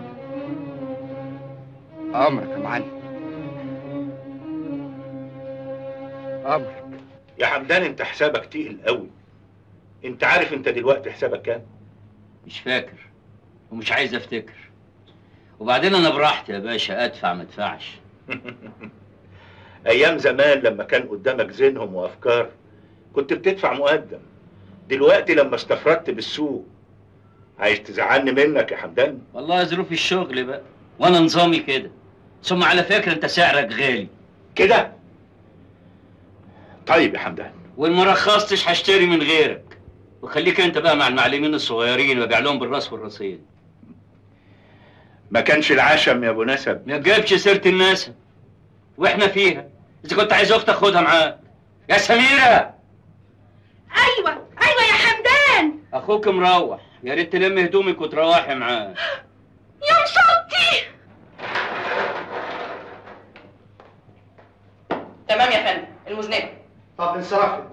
امرك يا معلم امرك يا حمدان انت حسابك تقيل قوي انت عارف انت دلوقتي حسابك كام مش فاكر ومش عايز افتكر وبعدين انا براحتي يا باشا ادفع ما ادفعش ايام زمان لما كان قدامك ذهنهم وافكار كنت بتدفع مقدم دلوقتي لما استفردت بالسوق عايز تزعلني منك يا حمدان والله ظروف الشغل بقى وانا نظامي كده ثم على فكره انت سعرك غالي كده طيب يا حمدان وان ما رخصتش هشتري من غيرك وخليك انت بقى مع المعلمين الصغيرين وبيع لهم بالراس والرصين ما كانش العشم يا ابو نسب ما تجيبش سيره الناس واحنا فيها اذا كنت عايز اختك خدها معاك يا سميره ايوه ايوه يا حمدان اخوك مروح يا ريت تلم هدومك وتروحي معاه يا مصوتي تمام يا فندم المذنبه طب انصرفت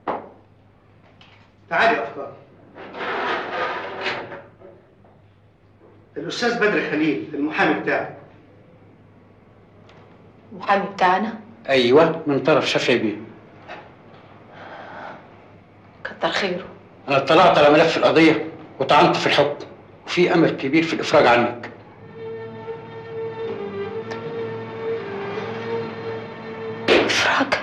تعالي يا افكار الاستاذ بدر خليل المحامي بتاعي المحامي بتاعنا ايوه من طرف شافعي بيه كتر خيره انا اطلعت على ملف القضيه وطعنت في الحكم وفي امل كبير في الافراج عنك افراج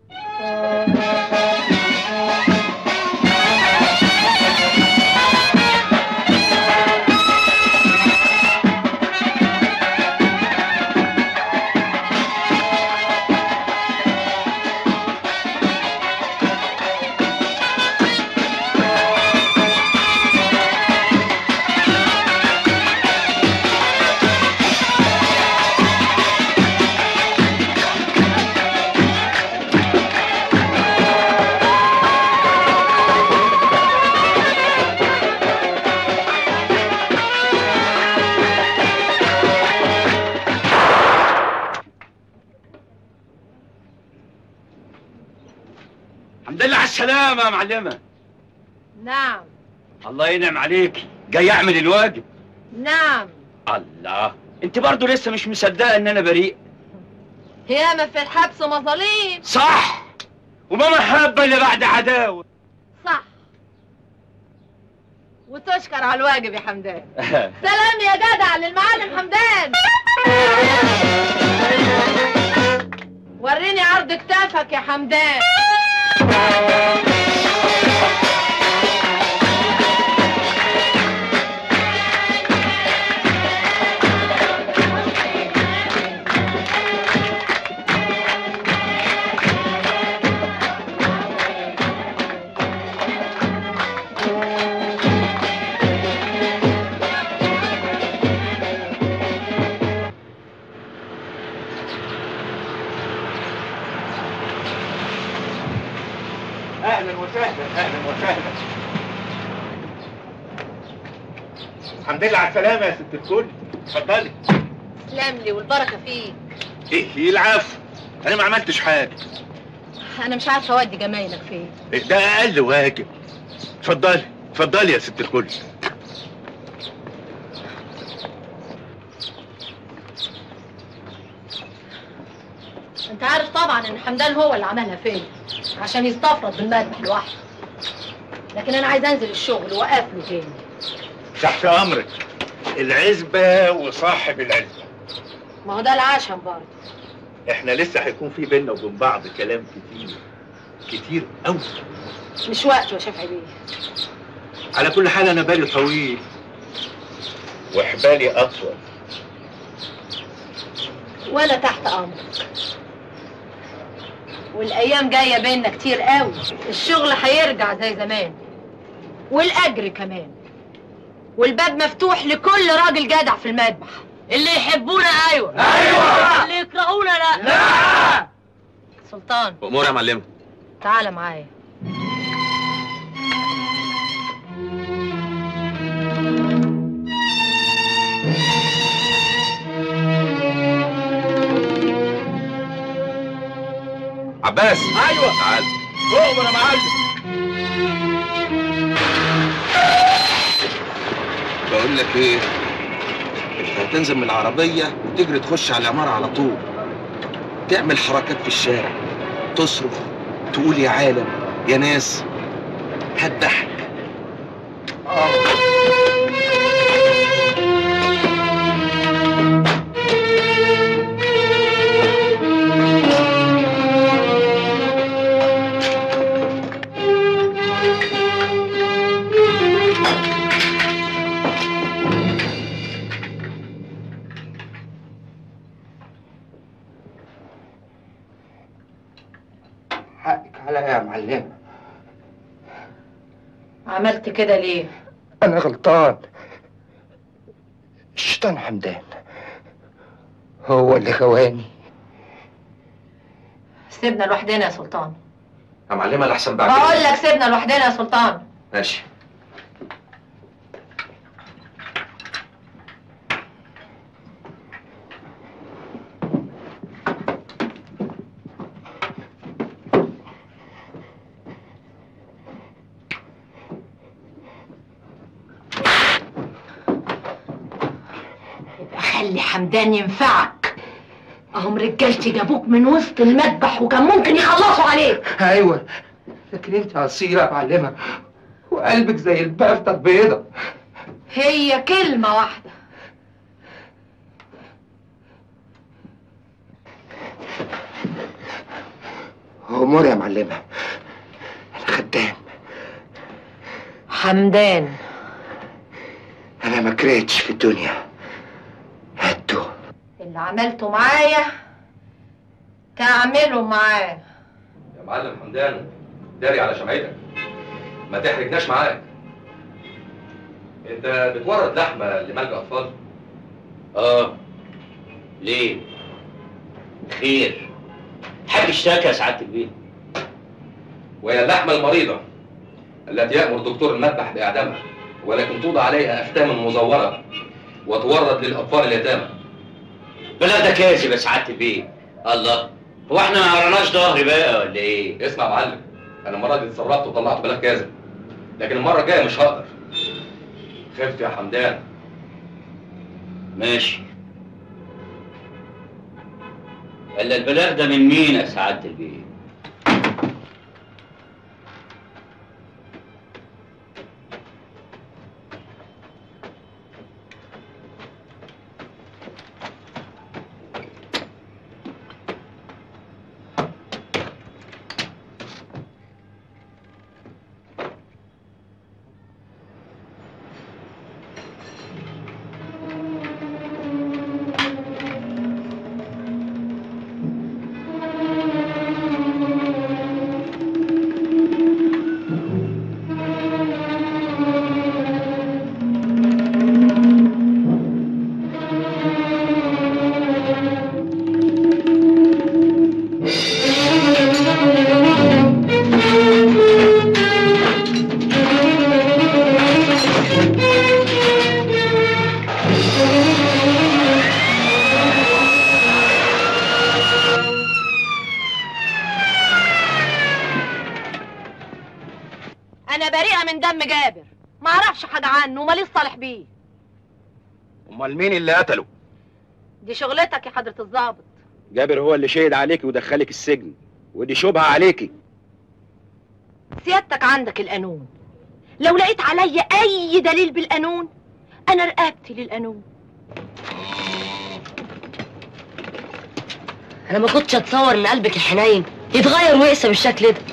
الحمد لله على السلامه يا معلمه نعم الله ينعم عليك جاي اعمل الواجب نعم الله انت برضو لسه مش مصدقه ان انا بريء ياما في الحبس مظاليم صح وما محبه اللي بعد عداوه صح وتشكر على الواجب يا حمدان سلام يا جدع للمعلم حمدان وريني عرض كتافك يا حمدان اهلا وسهلا اهلا وسهلا الحمد لله على السلامه يا ست الكل اتفضلي تسلم لي والبركه فيك ايه العفو انا ما عملتش حاجه انا مش عارفه اودي جمايلك فين إيه ده اقل واجب اتفضلي اتفضلي يا ست الكل انت عارف طبعا ان حمدان هو اللي عملها فيا عشان يستفرد بالمذبح لوحده لكن انا عايز انزل الشغل واقف له تاني تحت امرك العزبه وصاحب العزبه ما هو ده العشم برضه احنا لسه هيكون في بينا وبين بعض كلام كتير كتير قوي مش وقته يا شافعي بيه على كل حال انا بالي طويل وحبالي اطول وانا تحت امرك والايام جايه بينا كتير قوي الشغل هيرجع زي زمان والاجر كمان والباب مفتوح لكل راجل جدع في المذبح اللي يحبونا ايوه ايوه اللي يكرهونا لا لا سلطان امور يا معلمه تعالى معايا عباس ايوه تعال اؤمر يا معلم بقول لك ايه انت هتنزل من العربيه وتجري تخش على العماره على طول تعمل حركات في الشارع تصرخ تقول يا عالم يا ناس هتضحك حقك عليا يا معلم عملت كده ليه انا غلطان الشيطان حمدان هو اللي خواني سيبنا لوحدنا يا سلطان يا معلمه الاحسن بعد بقول لك سيبنا لوحدنا يا سلطان ماشي خلي حمدان ينفعك اهم رجالتي جابوك من وسط المذبح وكان ممكن يخلصوا عليك ايوه لكن انت اصيله يا معلمه وقلبك زي البافته البيضه هي كلمة واحدة امور يا معلمه انا خدام حمدان انا ما كرهتش في الدنيا اللي عملته معايا تعمله معاه يا معلم حمدان داري على شمعتك ما تحرجناش معاك انت بتورد لحمه لملجأ اطفال اه ليه خير حد اشتكى يا سعاده البيت وهي اللحمه المريضه التي يأمر دكتور المذبح بإعدامها ولكن توضع عليها أختام مزورة وتورد للأطفال اليتامى بلا ده كاذب يا سعاده البيت الله هو احنا ما قرناش ظهري بقى ولا ايه اسمع يا معلم أنا المرة دي اتصرفت وطلعت بلاغ كاذب لكن المرة الجاية مش هقدر خفت يا حمدان ماشي الا البلاغ ده من مين يا سعاده البيت انا بريئة من دم جابر ما اعرفش حاجة عنه وماليش صالح بيه امال مين اللي قتله دي شغلتك يا حضرة الضابط جابر هو اللي شهد عليكي ودخلك السجن ودي شبهه عليكي سيادتك عندك القانون لو لقيت عليا اي دليل بالقانون انا رقبتي للقانون انا ما كنتش اتصور ان قلبك الحنين يتغير ويقسى بالشكل ده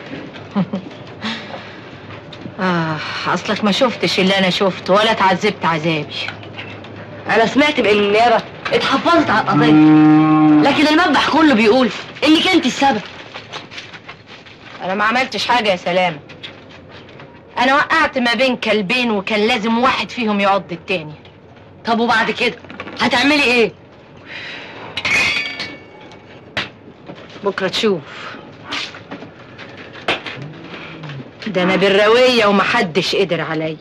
آه أصلك ما شفتش اللي أنا شفته ولا اتعذبت عذابي انا سمعت بان النيابه اتحفظت على القضيه لكن المذبح كله بيقول انك انت السبب انا ما عملتش حاجه يا سلامه انا وقعت ما بين كلبين وكان لازم واحد فيهم يعض التاني طب وبعد كده هتعملي ايه بكره تشوف ده انا بالرويه ومحدش قدر عليا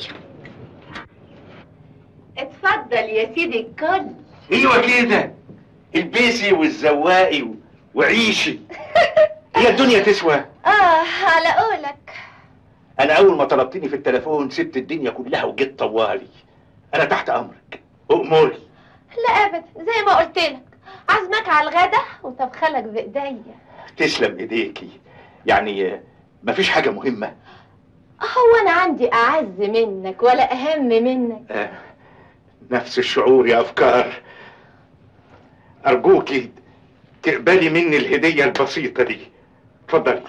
اتفضل يا سيدي الكل ايوه كده البسي والزواقي و- وعيشي هي الدنيا تسوى اه على قولك انا اول ما طلبتني في التليفون سبت الدنيا كلها وجيت طوالي انا تحت امرك اموري لا ابدا زي ما قلت لك عازمك على الغدا وطبخلك بايديا تسلم ايديكي يعني آه، مفيش حاجه مهمه هو انا عندي اعز منك ولا اهم منك آه، نفس الشعور يا افكار ارجوكي تقبلي مني الهديه البسيطه دي اتفضلي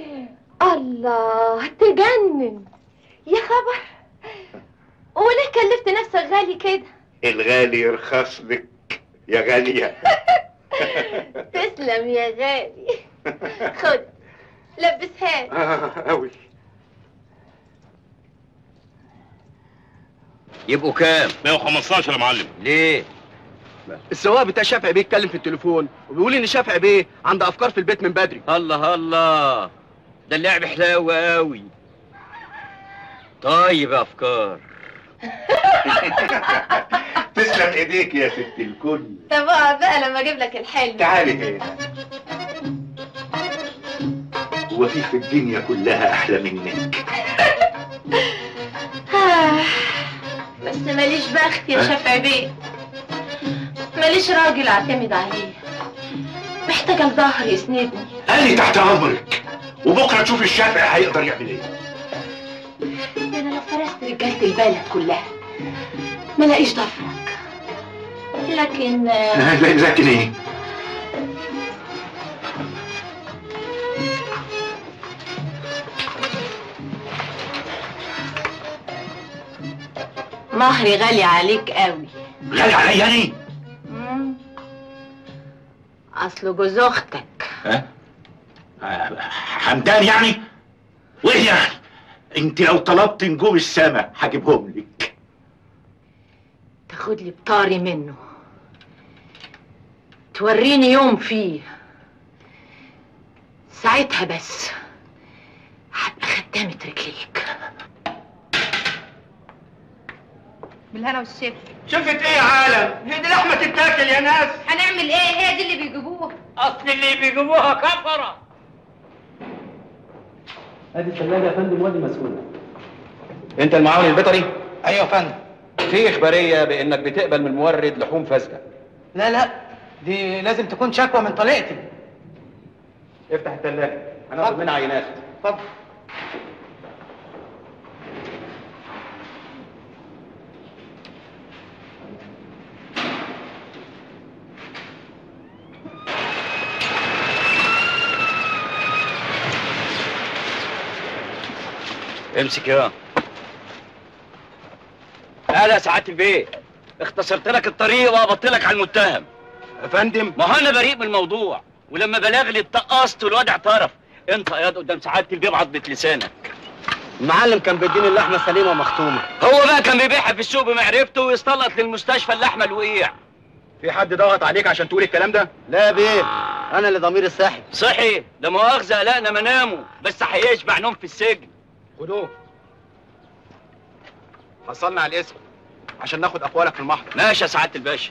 الله تجنن يا خبر وليه كلفت نفسك غالي كده الغالي يرخص لك يا غاليه تسلم يا غالي خد لبسها لي. آه أوي يبقوا كام 115 يا معلم ليه السواق بتاع شافعي بيه اتكلم في التليفون وبيقول ان شافعي بيه عنده افكار في البيت من بدري الله الله ده اللعب حلاوة قوي طيب يا افكار تسلم ايديك يا ست الكل طب اقعد بقى لما اجيب لك الحلو تعالي هنا هو في في الدنيا كلها احلى منك آه، بس ماليش بخت يا ها؟ شافعي بيه ماليش راجل اعتمد عليه محتاجه لظهر يسندني انا تحت امرك وبكره تشوف الشافعي هيقدر يعمل ايه ده انا لو فرست رجاله البلد كلها ما لاقيش ضفرك لكن آه، لا- لكن ايه مهري غالي عليك قوي غالي عليا انا مم. اصله جوز اختك ها آه، حمدان يعني وايه يعني انت لو طلبت نجوم السما هجيبهم لك تاخد لي بطاري منه توريني يوم فيه ساعتها بس هبقى خدامة رجليك بالهنا والشفا شفت ايه يا عالم هي دي لحمه تتاكل يا ناس هنعمل ايه هي دي اللي بيجيبوها اصل اللي بيجيبوها كفره ادي الثلاجه يا فندم وادي مسؤول انت المعاون البيطري ايوه يا فندم في اخباريه بانك بتقبل من المورد لحوم فاسده لا لا دي لازم تكون شكوى من طليقتي افتح الثلاجه هناخد منها عينات اتفضل امسك يا لا لا سعادة البيت اختصرت لك الطريق وقبضت على المتهم يا فندم ما هو انا بريء من الموضوع ولما بلاغ لي اتقصت والواد اعترف انت يا قدام سعادة البيت بعضة لسانك المعلم كان بيديني اللحمه سليمه مختومه هو بقى كان بيبيعها في السوق بمعرفته ويستلط للمستشفى اللحمه الوقيع في حد ضغط عليك عشان تقول الكلام ده لا يا بيه انا اللي ضميري صاحي صحي لا مؤاخذة قلقنا منامه بس هيشبع نوم في السجن خدوه حصلنا على الاسم عشان ناخد اقوالك في المحضر ماشي يا سعادة الباشا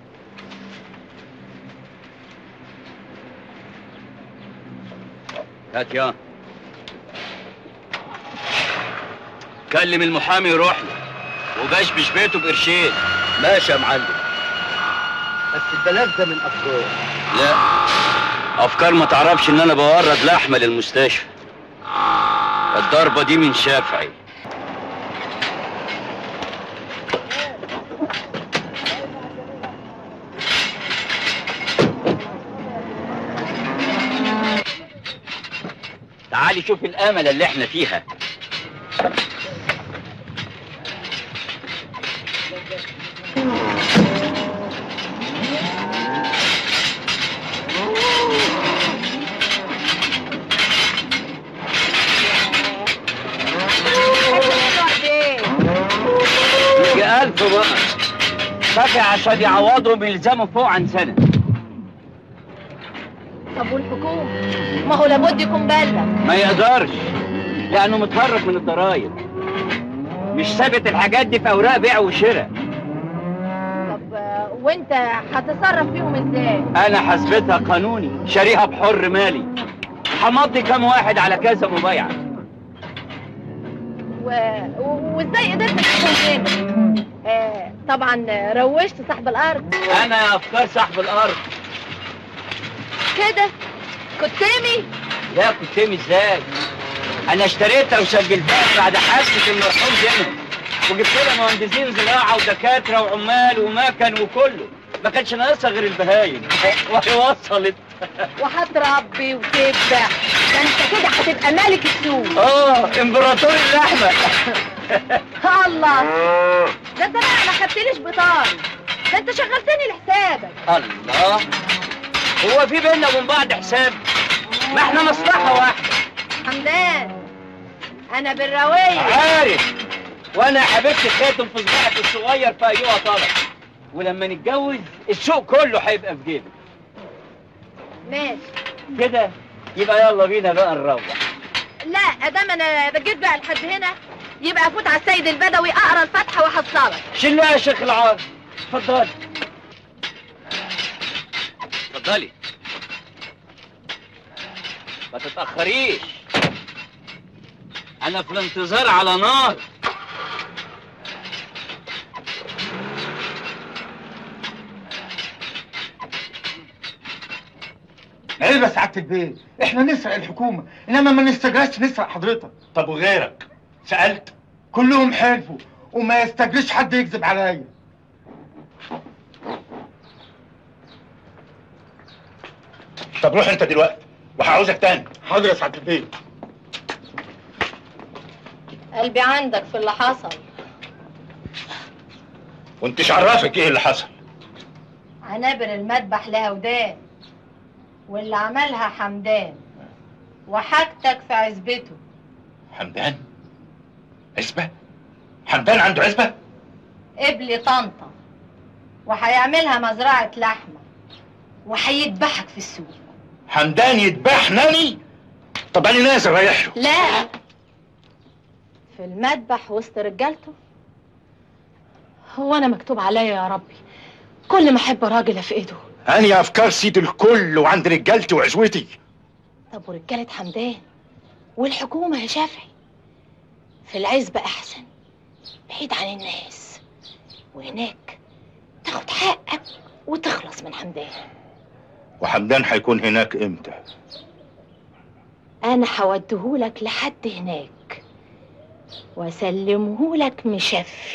هات يا كلم المحامي يروح له وبشبش بيته بقرشين ماشي يا معلم بس البلاغ ده من افكار لا افكار ما تعرفش ان انا بورد لحمه للمستشفى الضربه دي من شافعي تعالي شوف الامل اللي احنا فيها عارفه بقى كافي عشان يعوضهم يلزموا فوق عن سنه طب والحكومة ما هو لابد يكون بلغ ما يقدرش لانه متهرب من الضرايب مش ثابت الحاجات دي في اوراق بيع وشراء طب آه، وانت هتتصرف فيهم ازاي انا حسبتها قانوني شاريها بحر مالي همضي كام واحد على كذا مبايعه و... و... وازاي قدرت تكون هنا آه طبعا روشت صاحب الارض انا يا افكار صاحب الارض كده كتامي لا كنت ازاي انا اشتريتها وسجلتها بعد حادثه المرحوم زينب وجبت لها مهندسين زراعه ودكاتره وعمال ومكن وكله ما كانش ناقصها غير البهايم وهي وصلت وهتربي وتبدع ده انت كده هتبقى ملك السوق اه امبراطور اللحمه الله ده انت بقى ما خدتليش بطاري ده انت شغلتني لحسابك الله هو في بيننا وبين بعض حساب ما احنا مصلحه واحده حمدان انا بالراوية عارف وانا يا حبيبتي خاتم في صباعك الصغير في ايوه طلب ولما نتجوز السوق كله هيبقى في جيبك ماشي كده يبقى يلا بينا بقى نروح لا ادام انا جيت بقى لحد هنا يبقى افوت على السيد البدوي اقرا الفاتحه واحصلك شيلنا يا شيخ العار اتفضلي اتفضلي ما تتأخريش أنا في الانتظار على نار عيب يا سعاده البيت احنا نسرق الحكومه انما ما نستجرش نسرق حضرتك طب وغيرك سالت كلهم حلفوا وما يستجرش حد يكذب عليا طب روح انت دلوقتي وهعوزك تاني حاضر يا سعاده البيت قلبي عندك في اللي حصل وانتش عرفك ايه اللي حصل عنابر المذبح لها ودان واللي عملها حمدان وحاجتك في عزبته حمدان عزبة حمدان عنده عزبة قبلي طنطا وهيعملها مزرعة لحمة وهيذبحك في السوق حمدان يذبحني طب انا نازل رايح له لا في المذبح وسط رجالته هو انا مكتوب عليا يا ربي كل ما احب راجل في ايده انا افكار سيد الكل وعند رجالتي وعزوتي طب ورجالة حمدان والحكومة يا شافعي في العزبة أحسن بعيد عن الناس وهناك تاخد حقك وتخلص من حمدان وحمدان هيكون هناك امتى أنا هوديهولك لحد هناك وأسلمهولك مشفي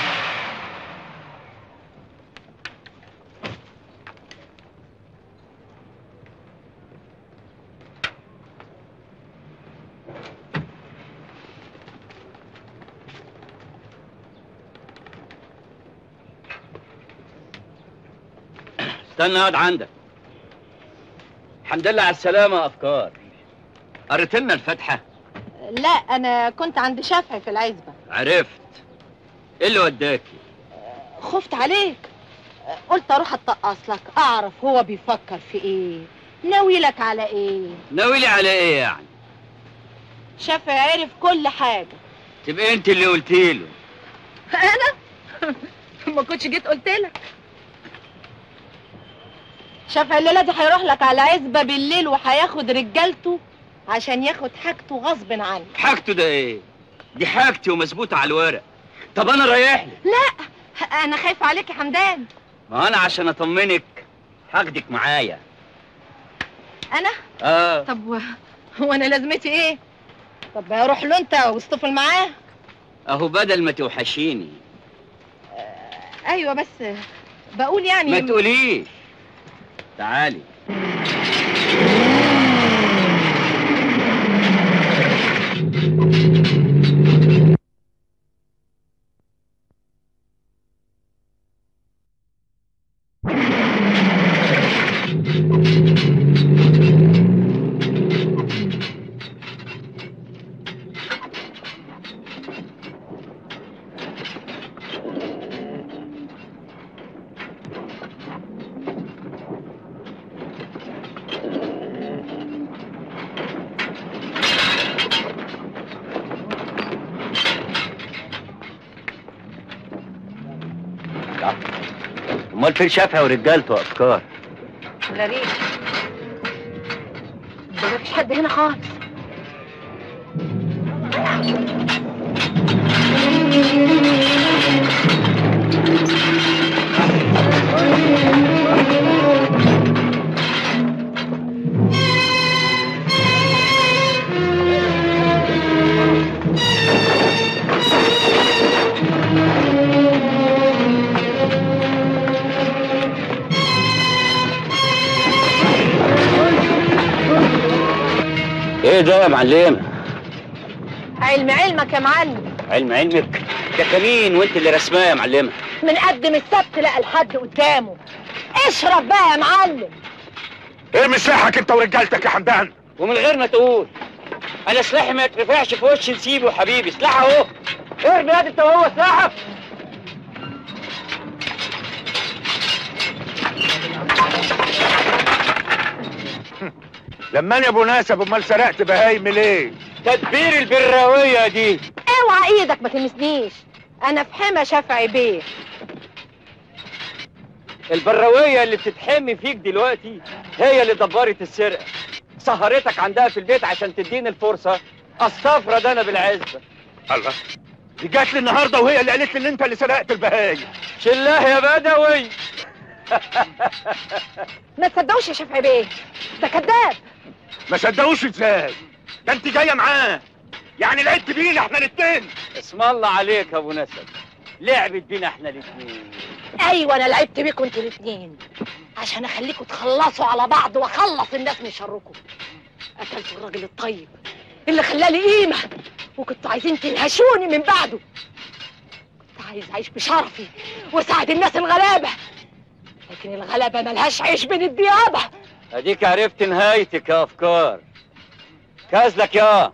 استنى اقعد عندك الحمد لله على السلامة يا أفكار قريت لنا الفاتحة لا أنا كنت عند شافعي في العزبة عرفت ايه اللي وداكي خفت عليك قلت أروح أتقص لك أعرف هو بيفكر في إيه ناوي لك على إيه ناويلي على ايه يعني شافعي عرف كل حاجة تبقى انت اللي قلتي له أنا ما كنتش جيت قلت لك شافعي الليلة دي هيروح لك على عزبة بالليل وهياخد رجالته عشان ياخد حاجته غصب عنه حاجته ده ايه دي حاجتي ومثبوتة على الورق طب انا رايح لك لا أنا خايفة عليك يا حمدان ما انا عشان اطمنك هاخدك معايا أنا اه طب و- هو أنا لازمتي إيه طب روح له أنت واصطفل معاه اهو بدل ما توحشيني أيوة بس بقول يعني ما تقوليش تعالي امال فين شافعي ورجالته افكار لا ريح ده مفيش حد هنا خالص ايه ده يا معلم علم علمك يا معلم علم علمك ده كمين وانت اللي رسماه يا معلمه من قدم السبت لقى الحد قدامه اشرب بقى يا معلم ارمي سلاحك انت ورجالتك يا حمدان ومن غير ما تقول انا سلاحي ما يترفعش في وش نسيبه حبيبي سلاح اهو ارمي هات انت وهو سلاحك لما انا ابو ناسب امال سرقت بهايم ليه تدبير البراويه دي اوعى ايدك ما تلمسنيش انا في حمى شافعي بيه البراويه اللي بتتحمي فيك دلوقتي هي اللي دبرت السرقه سهرتك عندها في البيت عشان تديني الفرصه استفرد ده انا بالعزه الله دي جات لي النهارده وهي اللي قالت لي ان انت اللي سرقت البهايم شلاه يا بدوي ما تصدقوش يا شافعي بيه ده كذاب ما صدقوش ازاي ده انت جايه معاه يعني لعبت بينا احنا الاتنين اسم الله عليك يا ابو نسب لعبت بينا احنا الاتنين ايوه انا لعبت بيكم انتوا الاتنين عشان اخليكم تخلصوا على بعض واخلص الناس من شركم قتلتوا الراجل الطيب اللي خلالي قيمه وكنتوا عايزين تنهشوني من بعده كنت عايز اعيش بشرفي واساعد الناس الغلابه لكن الغلابه ملهاش عيش بين الديابه اديك عرفت نهايتك يا افكار كازلك يا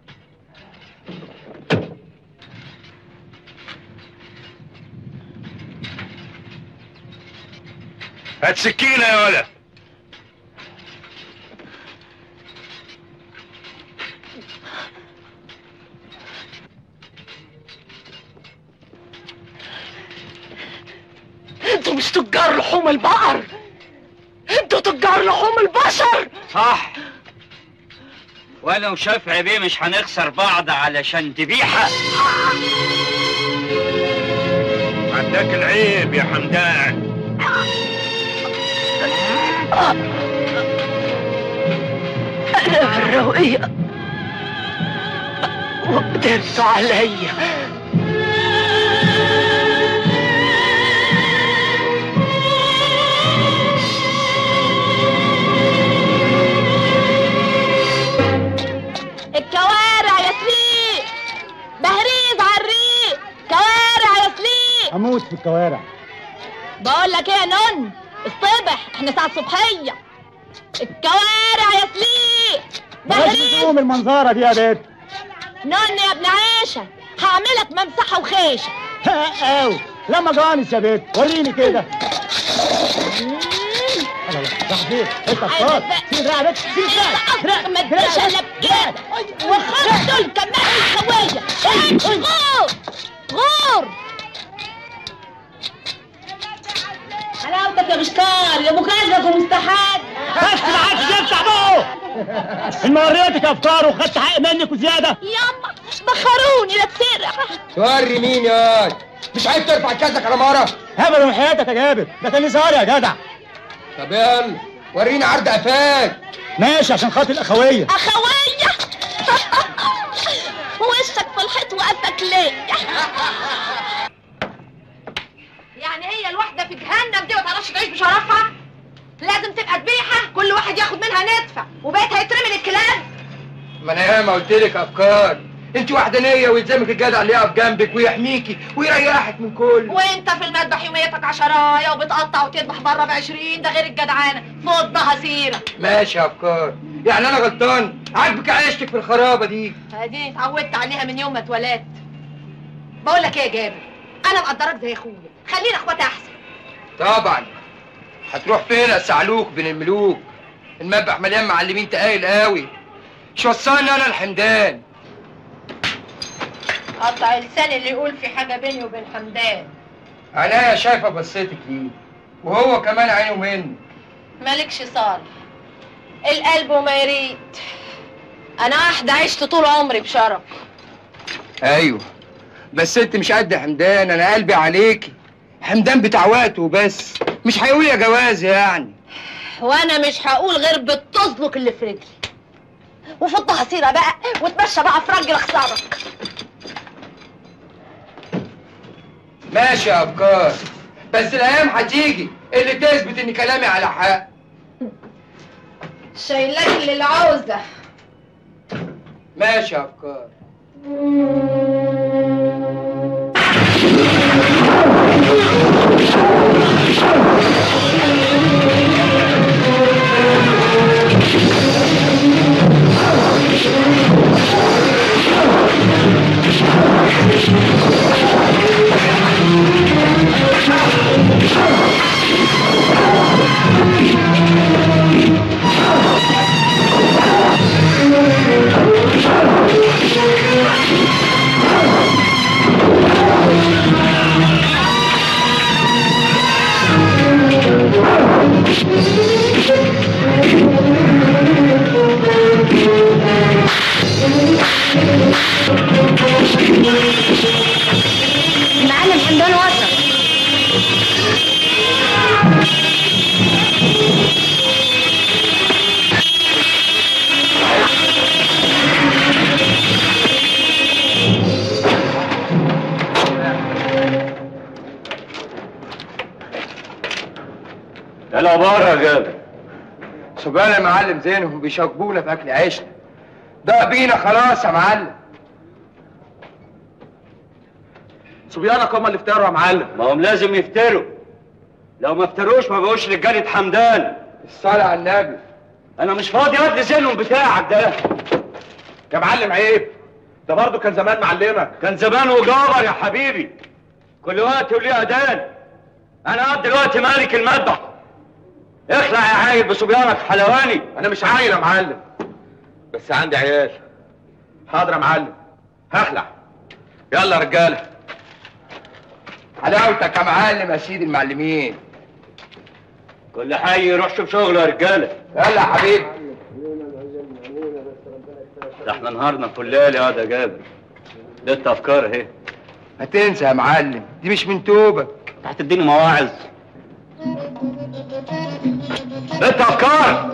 هات سكينه يا ولا انتوا مش تجار لحوم البقر انتوا تجار لحوم البشر صح وانا وشافعي بيه مش هنخسر بعض علشان ذبيحه عندك العيب يا حمدان انا في الروقيه وقدرتوا عليا الكوارع يا سليق بهريز على الريق كوارع يا سليق هموت في الكوارع بقول لك ايه يا نون الصبح احنا ساعة صبحية الكوارع يا سليق بلاش بهريز تقوم المنظرة دي يا بنت نون يا ابن عيشة هعملك ممسحة وخيشة قوي لما جوانس يا بنت وريني كده الله الله راح فين انت اختار سيب الدراع يا بنت سيب الدراع ما تديش الا بكده وخد دول كمان الخواية غور غور حلاوتك يا مشكار يا مكازك ومستحاد بس ما عادش يفتح بقه الموريتك افكار وخدت حق منك وزياده ياما بخروني لا تسرع توري مين يا واد؟ مش عايز ترفع كاسك على مرة هبل من حياتك يا جابر ده كان هزار يا جدع طب يلا وريني عرض قفاك ماشي عشان خاطر الاخويه اخوية وشك في الحيط وقفك ليه يعني هي الواحدة في جهنم دي ما تعرفش تعيش بشرفها لازم تبقى ذبيحة كل واحد ياخد منها نتفة وبقيت هيترمي للكلاب ما انا ياما قلت لك افكار انت وحدانيه ويلزمك الجدع اللي يقف جنبك ويحميكي ويريحك من كل وانت في المذبح يوميتك عشراية وبتقطع وتذبح بره بعشرين ده غير الجدعانة فضها سيرة ماشي يا افكار يعني انا غلطان عاجبك عيشتك في الخرابه دي اديني اتعودت عليها من يوم ما اتولدت بقول لك ايه يا جابر انا مقدرك زي اخويا خلينا اخوات احسن طبعا هتروح فين يا سعلوك بين الملوك المذبح مليان معلمين تقايل قوي مش وصلني انا الحمدان قطع لساني اللي يقول في حاجة بيني وبين حمدان عينيا شايفه بصيتك ليه وهو كمان عينه مني مالكش صالح القلب وما يريد انا واحده عشت طول عمري بشرف ايوه بس انت مش قد حمدان انا قلبي عليكي حمدان بتاع وقته وبس مش هيقول يا جواز يعني وانا مش هقول غير بالتزلق اللي في رجلي وفض حصيره بقى وتمشى بقى في رجل خسارك ماشي يا افكار بس الايام هتيجي اللي تثبت ان كلامي على حق شايلاك للعوزه ماشي يا افكار المعلم حمدان وصل يا العبارة يا جابر سبحان يا معلم زينهم بيشاكبونا في اكل عيشنا ده بينا خلاص يا معلم صبيانك هم اللي افتروا يا معلم ما هم لازم يفتروا لو ما افتروش ما بقوش رجالة حمدان الصلاة على النبي انا مش فاضي ادي زينهم بتاعك ده يا معلم عيب ده برضه كان زمان معلمك كان زمان وجابر يا حبيبي كل وقت وليه اذان انا قاعد دلوقتي مالك المذبح اخلع يا عيل بصبيانك حلواني انا مش عايل يا معلم بس عندي عيال حاضر يا معلم هخلع يلا يا رجاله حلاوتك يا معلم يا سيدي المعلمين كل حي يروح شوف شغله يا رجاله يلا يا حبيبي ده احنا نهارنا فلال يا ده جابر ده انت افكار اهي ما تنسى يا معلم دي مش من توبك انت هتديني مواعظ انت افكار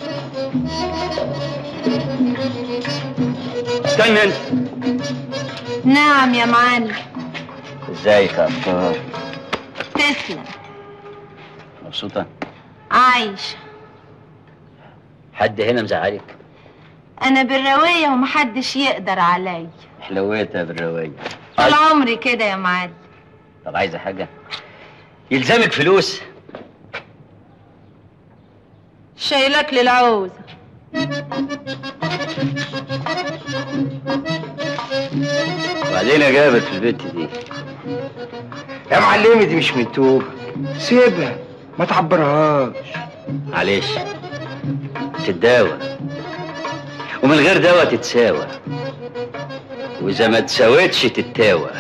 استنى انت نعم يا معلم ازيك يا افكار تسلم مبسوطه عايشة حد هنا مزعلك أنا بالرواية ومحدش يقدر عليا حلويتها بالروايه طول عمري كده يا معلم طب عايزه حاجه يلزمك فلوس شايلك للعوزة وبعدين يا جابر في البيت دي يا معلمي دي مش من توبك سيبها ما تعبرهاش معلش تتداوى ومن غير دواء تتساوى واذا ما تساوتش تتاوى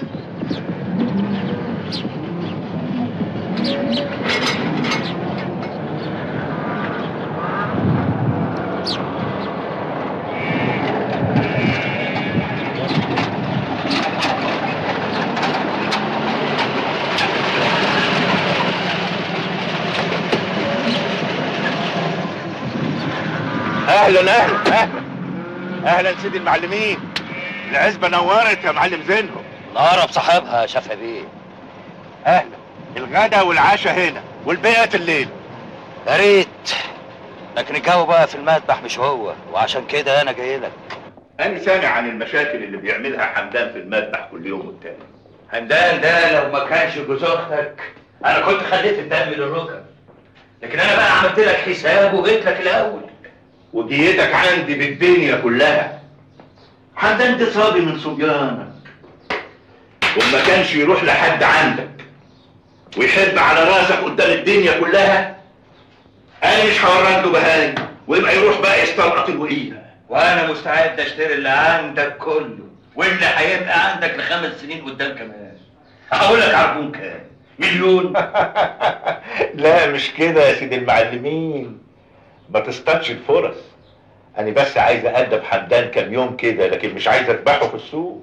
اهلا اهلا اهلا اهلا سيدي المعلمين العزبه نورت يا معلم زينهم نهار صاحبها شافها بيه اهلا الغدا والعشاء هنا والبيئة الليل يا ريت لكن الجو بقى في المذبح مش هو وعشان كده انا جاي لك انا سامع عن المشاكل اللي بيعملها حمدان في المذبح كل يوم والتاني حمدان ده لو ما كانش جوز اختك انا كنت خليت الدم للركب لكن انا بقى عملت لك حساب وجيت لك الاول وديتك عندي بالدنيا كلها حمدان ده صبي من صبيانك وما كانش يروح لحد عندك ويحب على راسك قدام الدنيا كلها انا مش هورد له بهاي ويبقى يروح بقى يستلقط الوقيه وانا مستعد اشتري اللي عندك كله واللي هيبقى عندك لخمس سنين قدام كمان هقول لك عربون كام مليون لا مش كده يا سيدي المعلمين ما تصطادش الفرص انا بس عايز ادب حمدان كام يوم كده لكن مش عايز اذبحه في السوق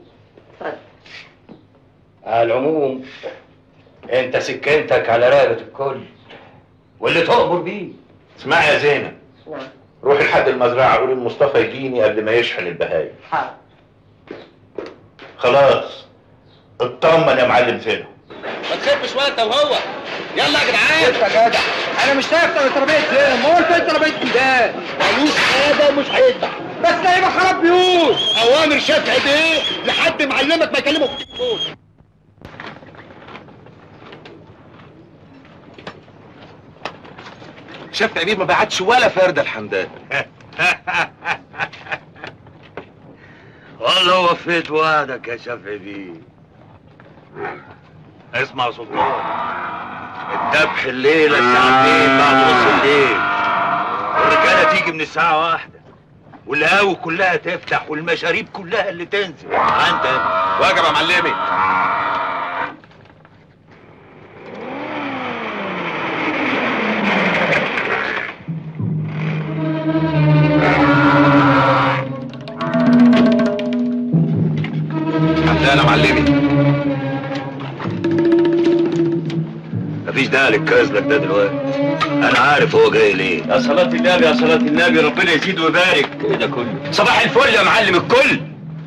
على العموم انت سكنتك على رقبة الكل واللي تؤمر بيه اسمع يا زينب نعم روح لحد المزرعه قول المصطفى يجيني قبل ما يشحن البهايم حاضر خلاص اطمن يا معلم زينب ما تخفش شويه انت وهو يلا يا جدعان انت يا جدع انا مش شايف ترابيزه زين ما قلت انت ترابيزه ميدان ملوش حاجه ومش هيذبح بس ده يبقى خراب بيوت اوامر شافعي بيه لحد معلمك ما يكلمه في التليفون شافعي بيه ما بعتش ولا فرده الحمدان والله وفيت وعدك يا شافعي بيه اسمع يا سلطان الذبح الليلة الساعة 2 بعد نص الليل والرجالة تيجي من الساعة واحدة والقهاوي كلها تفتح والمشاريب كلها اللي تنزل انت واجب يا معلمي حمدان يا معلمي مفيش داعي للكذبك ده دلوقتي انا عارف هو جاي ليه يا صلاة النبي يا صلاة النبي ربنا يزيد ويبارك ايه ده كله صباح الفل يا معلم الكل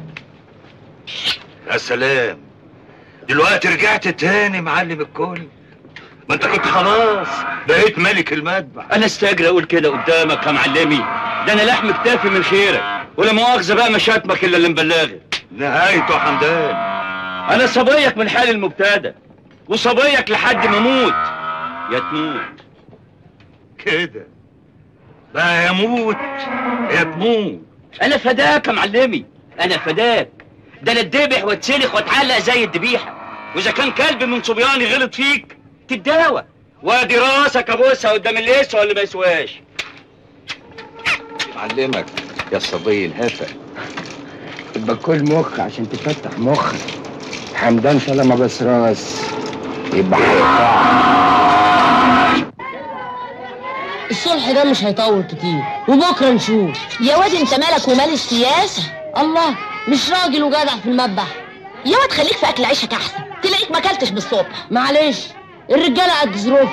يا سلام دلوقتي رجعت تاني معلم الكل ما انت كنت خلاص بقيت ملك المذبح انا استاجر اقول كده قدامك يا معلمي ده انا لحم كتافي من خيرك ولا مؤاخذه بقى مش هاتمك الا اللي مبلغك نهايته يا حمدان انا صبيك من حال المبتدى وصبيك لحد ما اموت يا تموت كده بقى يموت يا تموت انا فداك يا معلمي انا فداك ده انا اتذبح واتسلخ واتعلق زي الذبيحه واذا كان كلب من صبياني غلط فيك تتداوى وادي راسك ابوسها قدام اللي يسوى اللي ما يسواش معلمك يا الصبي الهفا يبقى كل مخ عشان تفتح مخك حمدان طالما بس راس يبقى الصلح ده مش هيطول كتير وبكره نشوف يا واد انت مالك ومال السياسه الله مش راجل وجدع في المذبح يا واد خليك في اكل عيشك احسن تلاقيك ما اكلتش بالصبح معلش الرجاله قد ظروف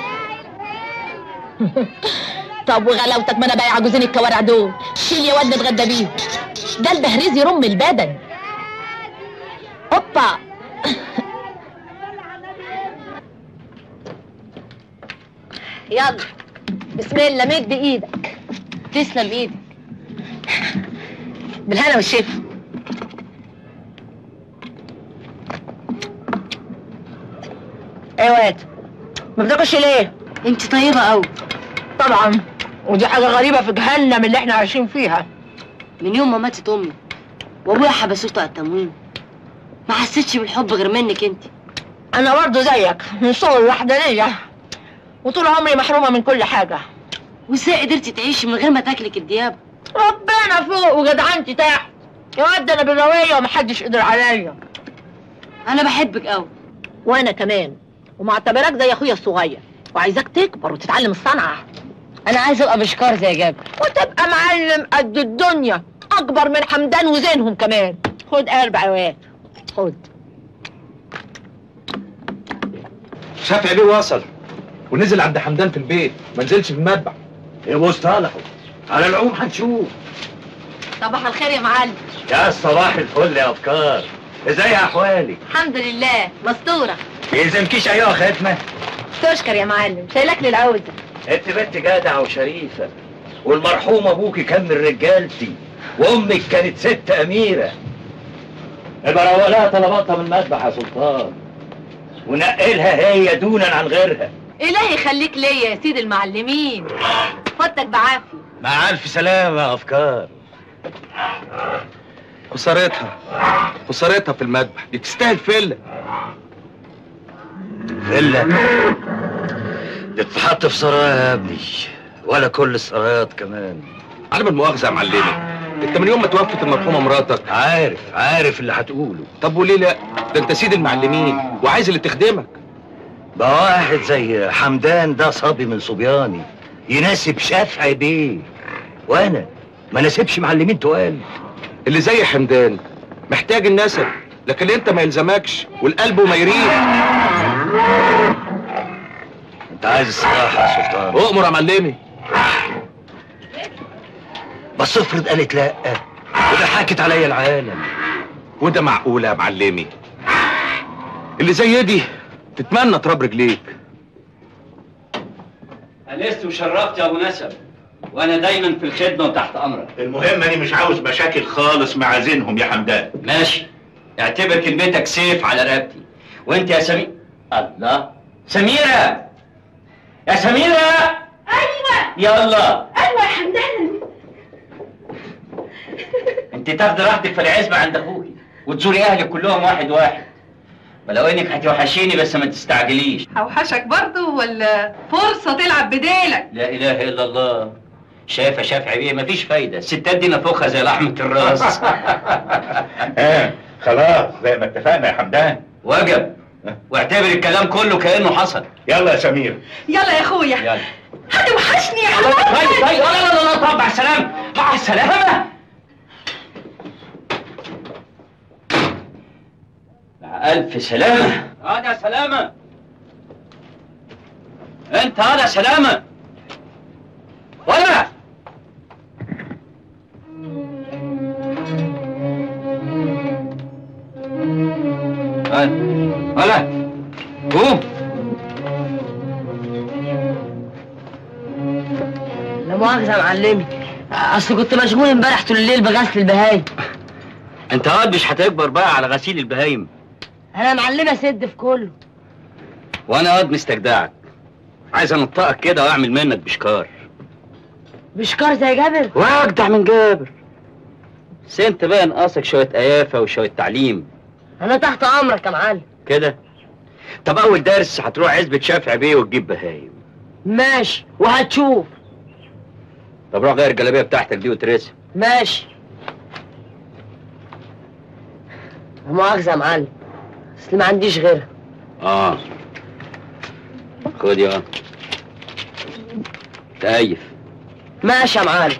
طب وغلاوتك ما انا بايع جوزين الكوارع دول شيل يا واد نتغدى بيهم ده البهريز يرم البدن اوبا يلا بسم الله مد ايدك تسلم ايدك بالهنا والشفا ايه واد ما بتاكلش ليه انت طيبه قوي طبعا ودي حاجه غريبه في جهنم اللي احنا عايشين فيها من يوم ما ماتت امي وابويا حبسوه بتاع التموين ما حسيتش بالحب غير منك انت انا برضه زيك من صغر الوحدانيه وطول عمري محرومه من كل حاجه وازاي قدرتي تعيشي من غير ما تاكلك الدياب ربنا فوق وجدعنتي تحت يا واد انا بالرويه ومحدش قدر عليا انا بحبك قوي وانا كمان ومعتبراك زي اخويا الصغير وعايزاك تكبر وتتعلم الصنعه انا عايزه ابقى بشكار زي جابر وتبقى معلم قد الدنيا اكبر من حمدان وزينهم كمان خد اربع يا واد خد شافعي بيه وصل ونزل عند حمدان في البيت ما نزلش في المذبح يبص طالعوا على العموم هنشوف صباح الخير يا معلم يا صباح الفل يا افكار ازاي احوالك الحمد لله مستوره يلزمكيش ايوه خدمه تشكر يا معلم شايلك للعوزه انت بنت جدعه وشريفه والمرحوم ابوكي كان من رجالتي وامك كانت ست اميره ابقى روق لها طلباتها من المذبح يا سلطان ونقلها هي دونا عن غيرها الهي يخليك ليا يا سيد المعلمين فوتك بعافيه مع الف سلامه يا افكار خسارتها خسارتها في المذبح دي تستاهل فله فيلا دي تتحط في سرايا يا ابني ولا كل السرايات كمان انا بالمؤاخذه يا معلمي انت من يوم ما توفت المرحومه مراتك عارف عارف اللي هتقوله طب وليه لا ده انت سيد المعلمين وعايز اللي تخدمك بقى واحد زي حمدان ده صبي من صبياني يناسب شافعي بيه وانا ما ناسبش معلمين تقال اللي زي حمدان محتاج النسب لكن اللي انت ما يلزمكش والقلب ما يريد انت عايز الصراحه يا سلطان اؤمر يا معلمي بس افرض قالت لا وده حاكت عليا العالم وده معقول يا معلمي اللي زي دي تتمنى تراب رجليك أنست وشرفت يا أبو نسب وأنا دايما في الخدمة وتحت أمرك المهم أنا مش عاوز مشاكل خالص مع زينهم يا حمدان ماشي اعتبر كلمتك سيف على رقبتي وأنت يا سمير الله سميرة يا سميرة ايوه يلا ايوه يا حمدان أنت تاخدي راحتك في العزبة عند أخوكي وتزوري أهلك كلهم واحد واحد ولو إنك هتوحشيني بس ما تستعجليش هوحشك برضو ولا فرصة تلعب بديلك لا اله الا الله شايفه شافعي بيه مفيش فايده الستات دي نفوخها زي لحمه الراس اه خلاص زي ما اتفقنا يا حمدان وجب واعتبر الكلام كله كانه حصل يلا يا سمير يلا يا اخويا يلا هتوحشني يا طيب حمدان طيب لا لا لا لا طب مع السلامه مع السلامه مع الف سلامه هذا سلامه انت هذا سلامه ولا هلا هلا قوم لا مؤاخذة يا معلمي أصل كنت مشغول امبارح طول الليل بغسل البهايم انت هاد مش هتكبر بقى على غسيل البهايم أنا معلمة سد في كله وانا هاد مستجدعك عايز انطقك كده واعمل منك بشكار بشكار زي جابر واجدع من جابر بس انت بقى ناقصك شويه قيافه وشويه تعليم أنا تحت أمرك يا معلم كده طب اول درس هتروح عزبة شافعي بيه وتجيب بهايم ماشي وهتشوف طب روح غير الجلابيه بتاعتك دي وترسم ماشي لا مؤاخذة يا معلم أصل ما عنديش غيرها اه خد يا تأيف ماشي يا معلم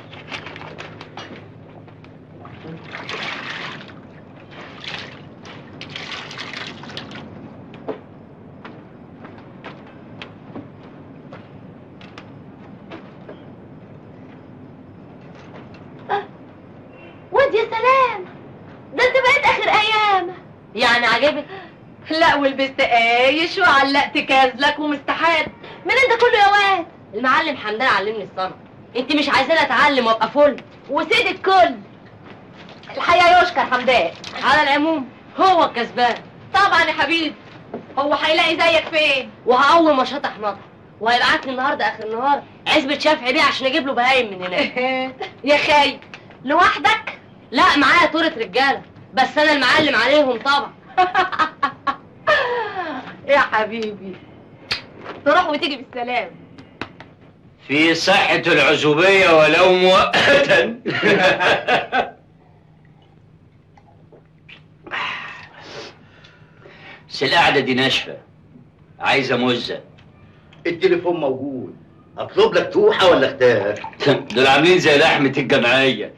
واد يا سلام ده انت بقيت اخر ايام يعني عجبك لا ولبست قايش وعلقت كازلك ومستحاد من انت كله يا واد المعلم حمدان علمني الصنعة انت مش عايزاني اتعلم وابقى فل وسيد الكل الحقيقه يشكر حمدان على العموم هو الكسبان طبعا يا حبيبي هو هيلاقي زيك فين وهقوم وشطح نطح وهيبعت لي النهارده اخر النهار عزبة شافعي بيه عشان اجيب له بهايم من هناك يا خاي لوحدك لا معايا طورة رجاله بس انا المعلم عليهم طبعا يا حبيبي تروح وتيجي بالسلام في صحة العزوبية ولو مؤقتا بس القعدة دي ناشفة عايزة مزة التليفون موجود اطلب لك توحه ولا اختار دول عاملين زي لحمة الجمعية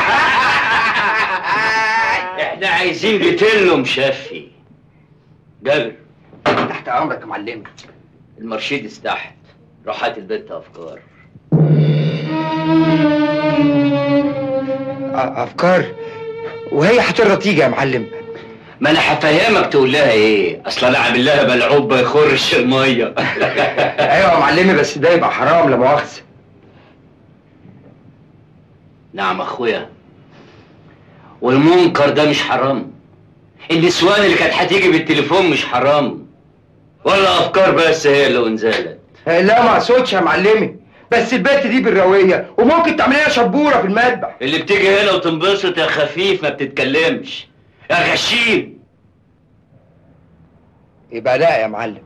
احنا عايزين بتلو مشفي جابر تحت امرك يا معلم المرشيدس تحت روح هات البنت افكار افكار وهي هترضى تيجي يا معلم ما انا هفهمك تقول لها ايه اصل انا عامل لها بلعوب ما يخرش الميه ايوه يا معلمي بس ده يبقى حرام لا مؤاخذه نعم اخويا والمنكر ده مش حرام النسوان اللي كانت هتيجي بالتليفون مش حرام ولا افكار بس هي اللي انزلت لا ما اقصدش يا معلمي بس البت دي بالرويه وممكن تعمل لها شبوره في المذبح اللي بتيجي هنا وتنبسط يا خفيف ما بتتكلمش يا غشيم يبقى لا يا معلم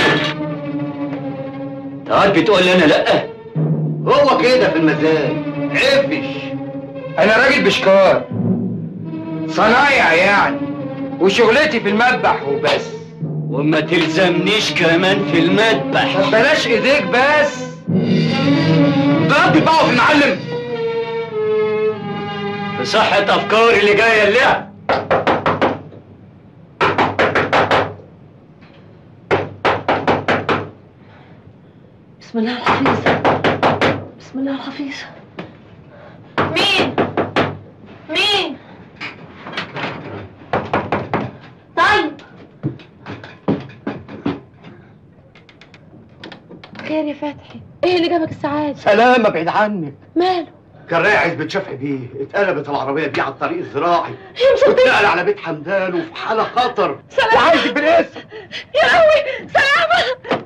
طب بتقول لي انا لا هو كده في المزاج عفش انا راجل بشكار صنايع يعني وشغلتي في المذبح وبس وما تلزمنيش كمان في المذبح طب بلاش ايديك بس ضربت بقى في المعلم بصحة أفكاري اللي جاية اللعب بسم الله الحفيظ بسم الله الحفيظ مين مين طيب خير يا فتحي ايه اللي جابك السعادة سلامة بعيد عنك ماله كان رايح عزبة شفعي بيه اتقلبت العربية دي على الطريق الزراعي يا مصدق. واتنقل على بيت حمدان وفي حالة خطر سلام وعايزك بالاسم يا لهوي سلامة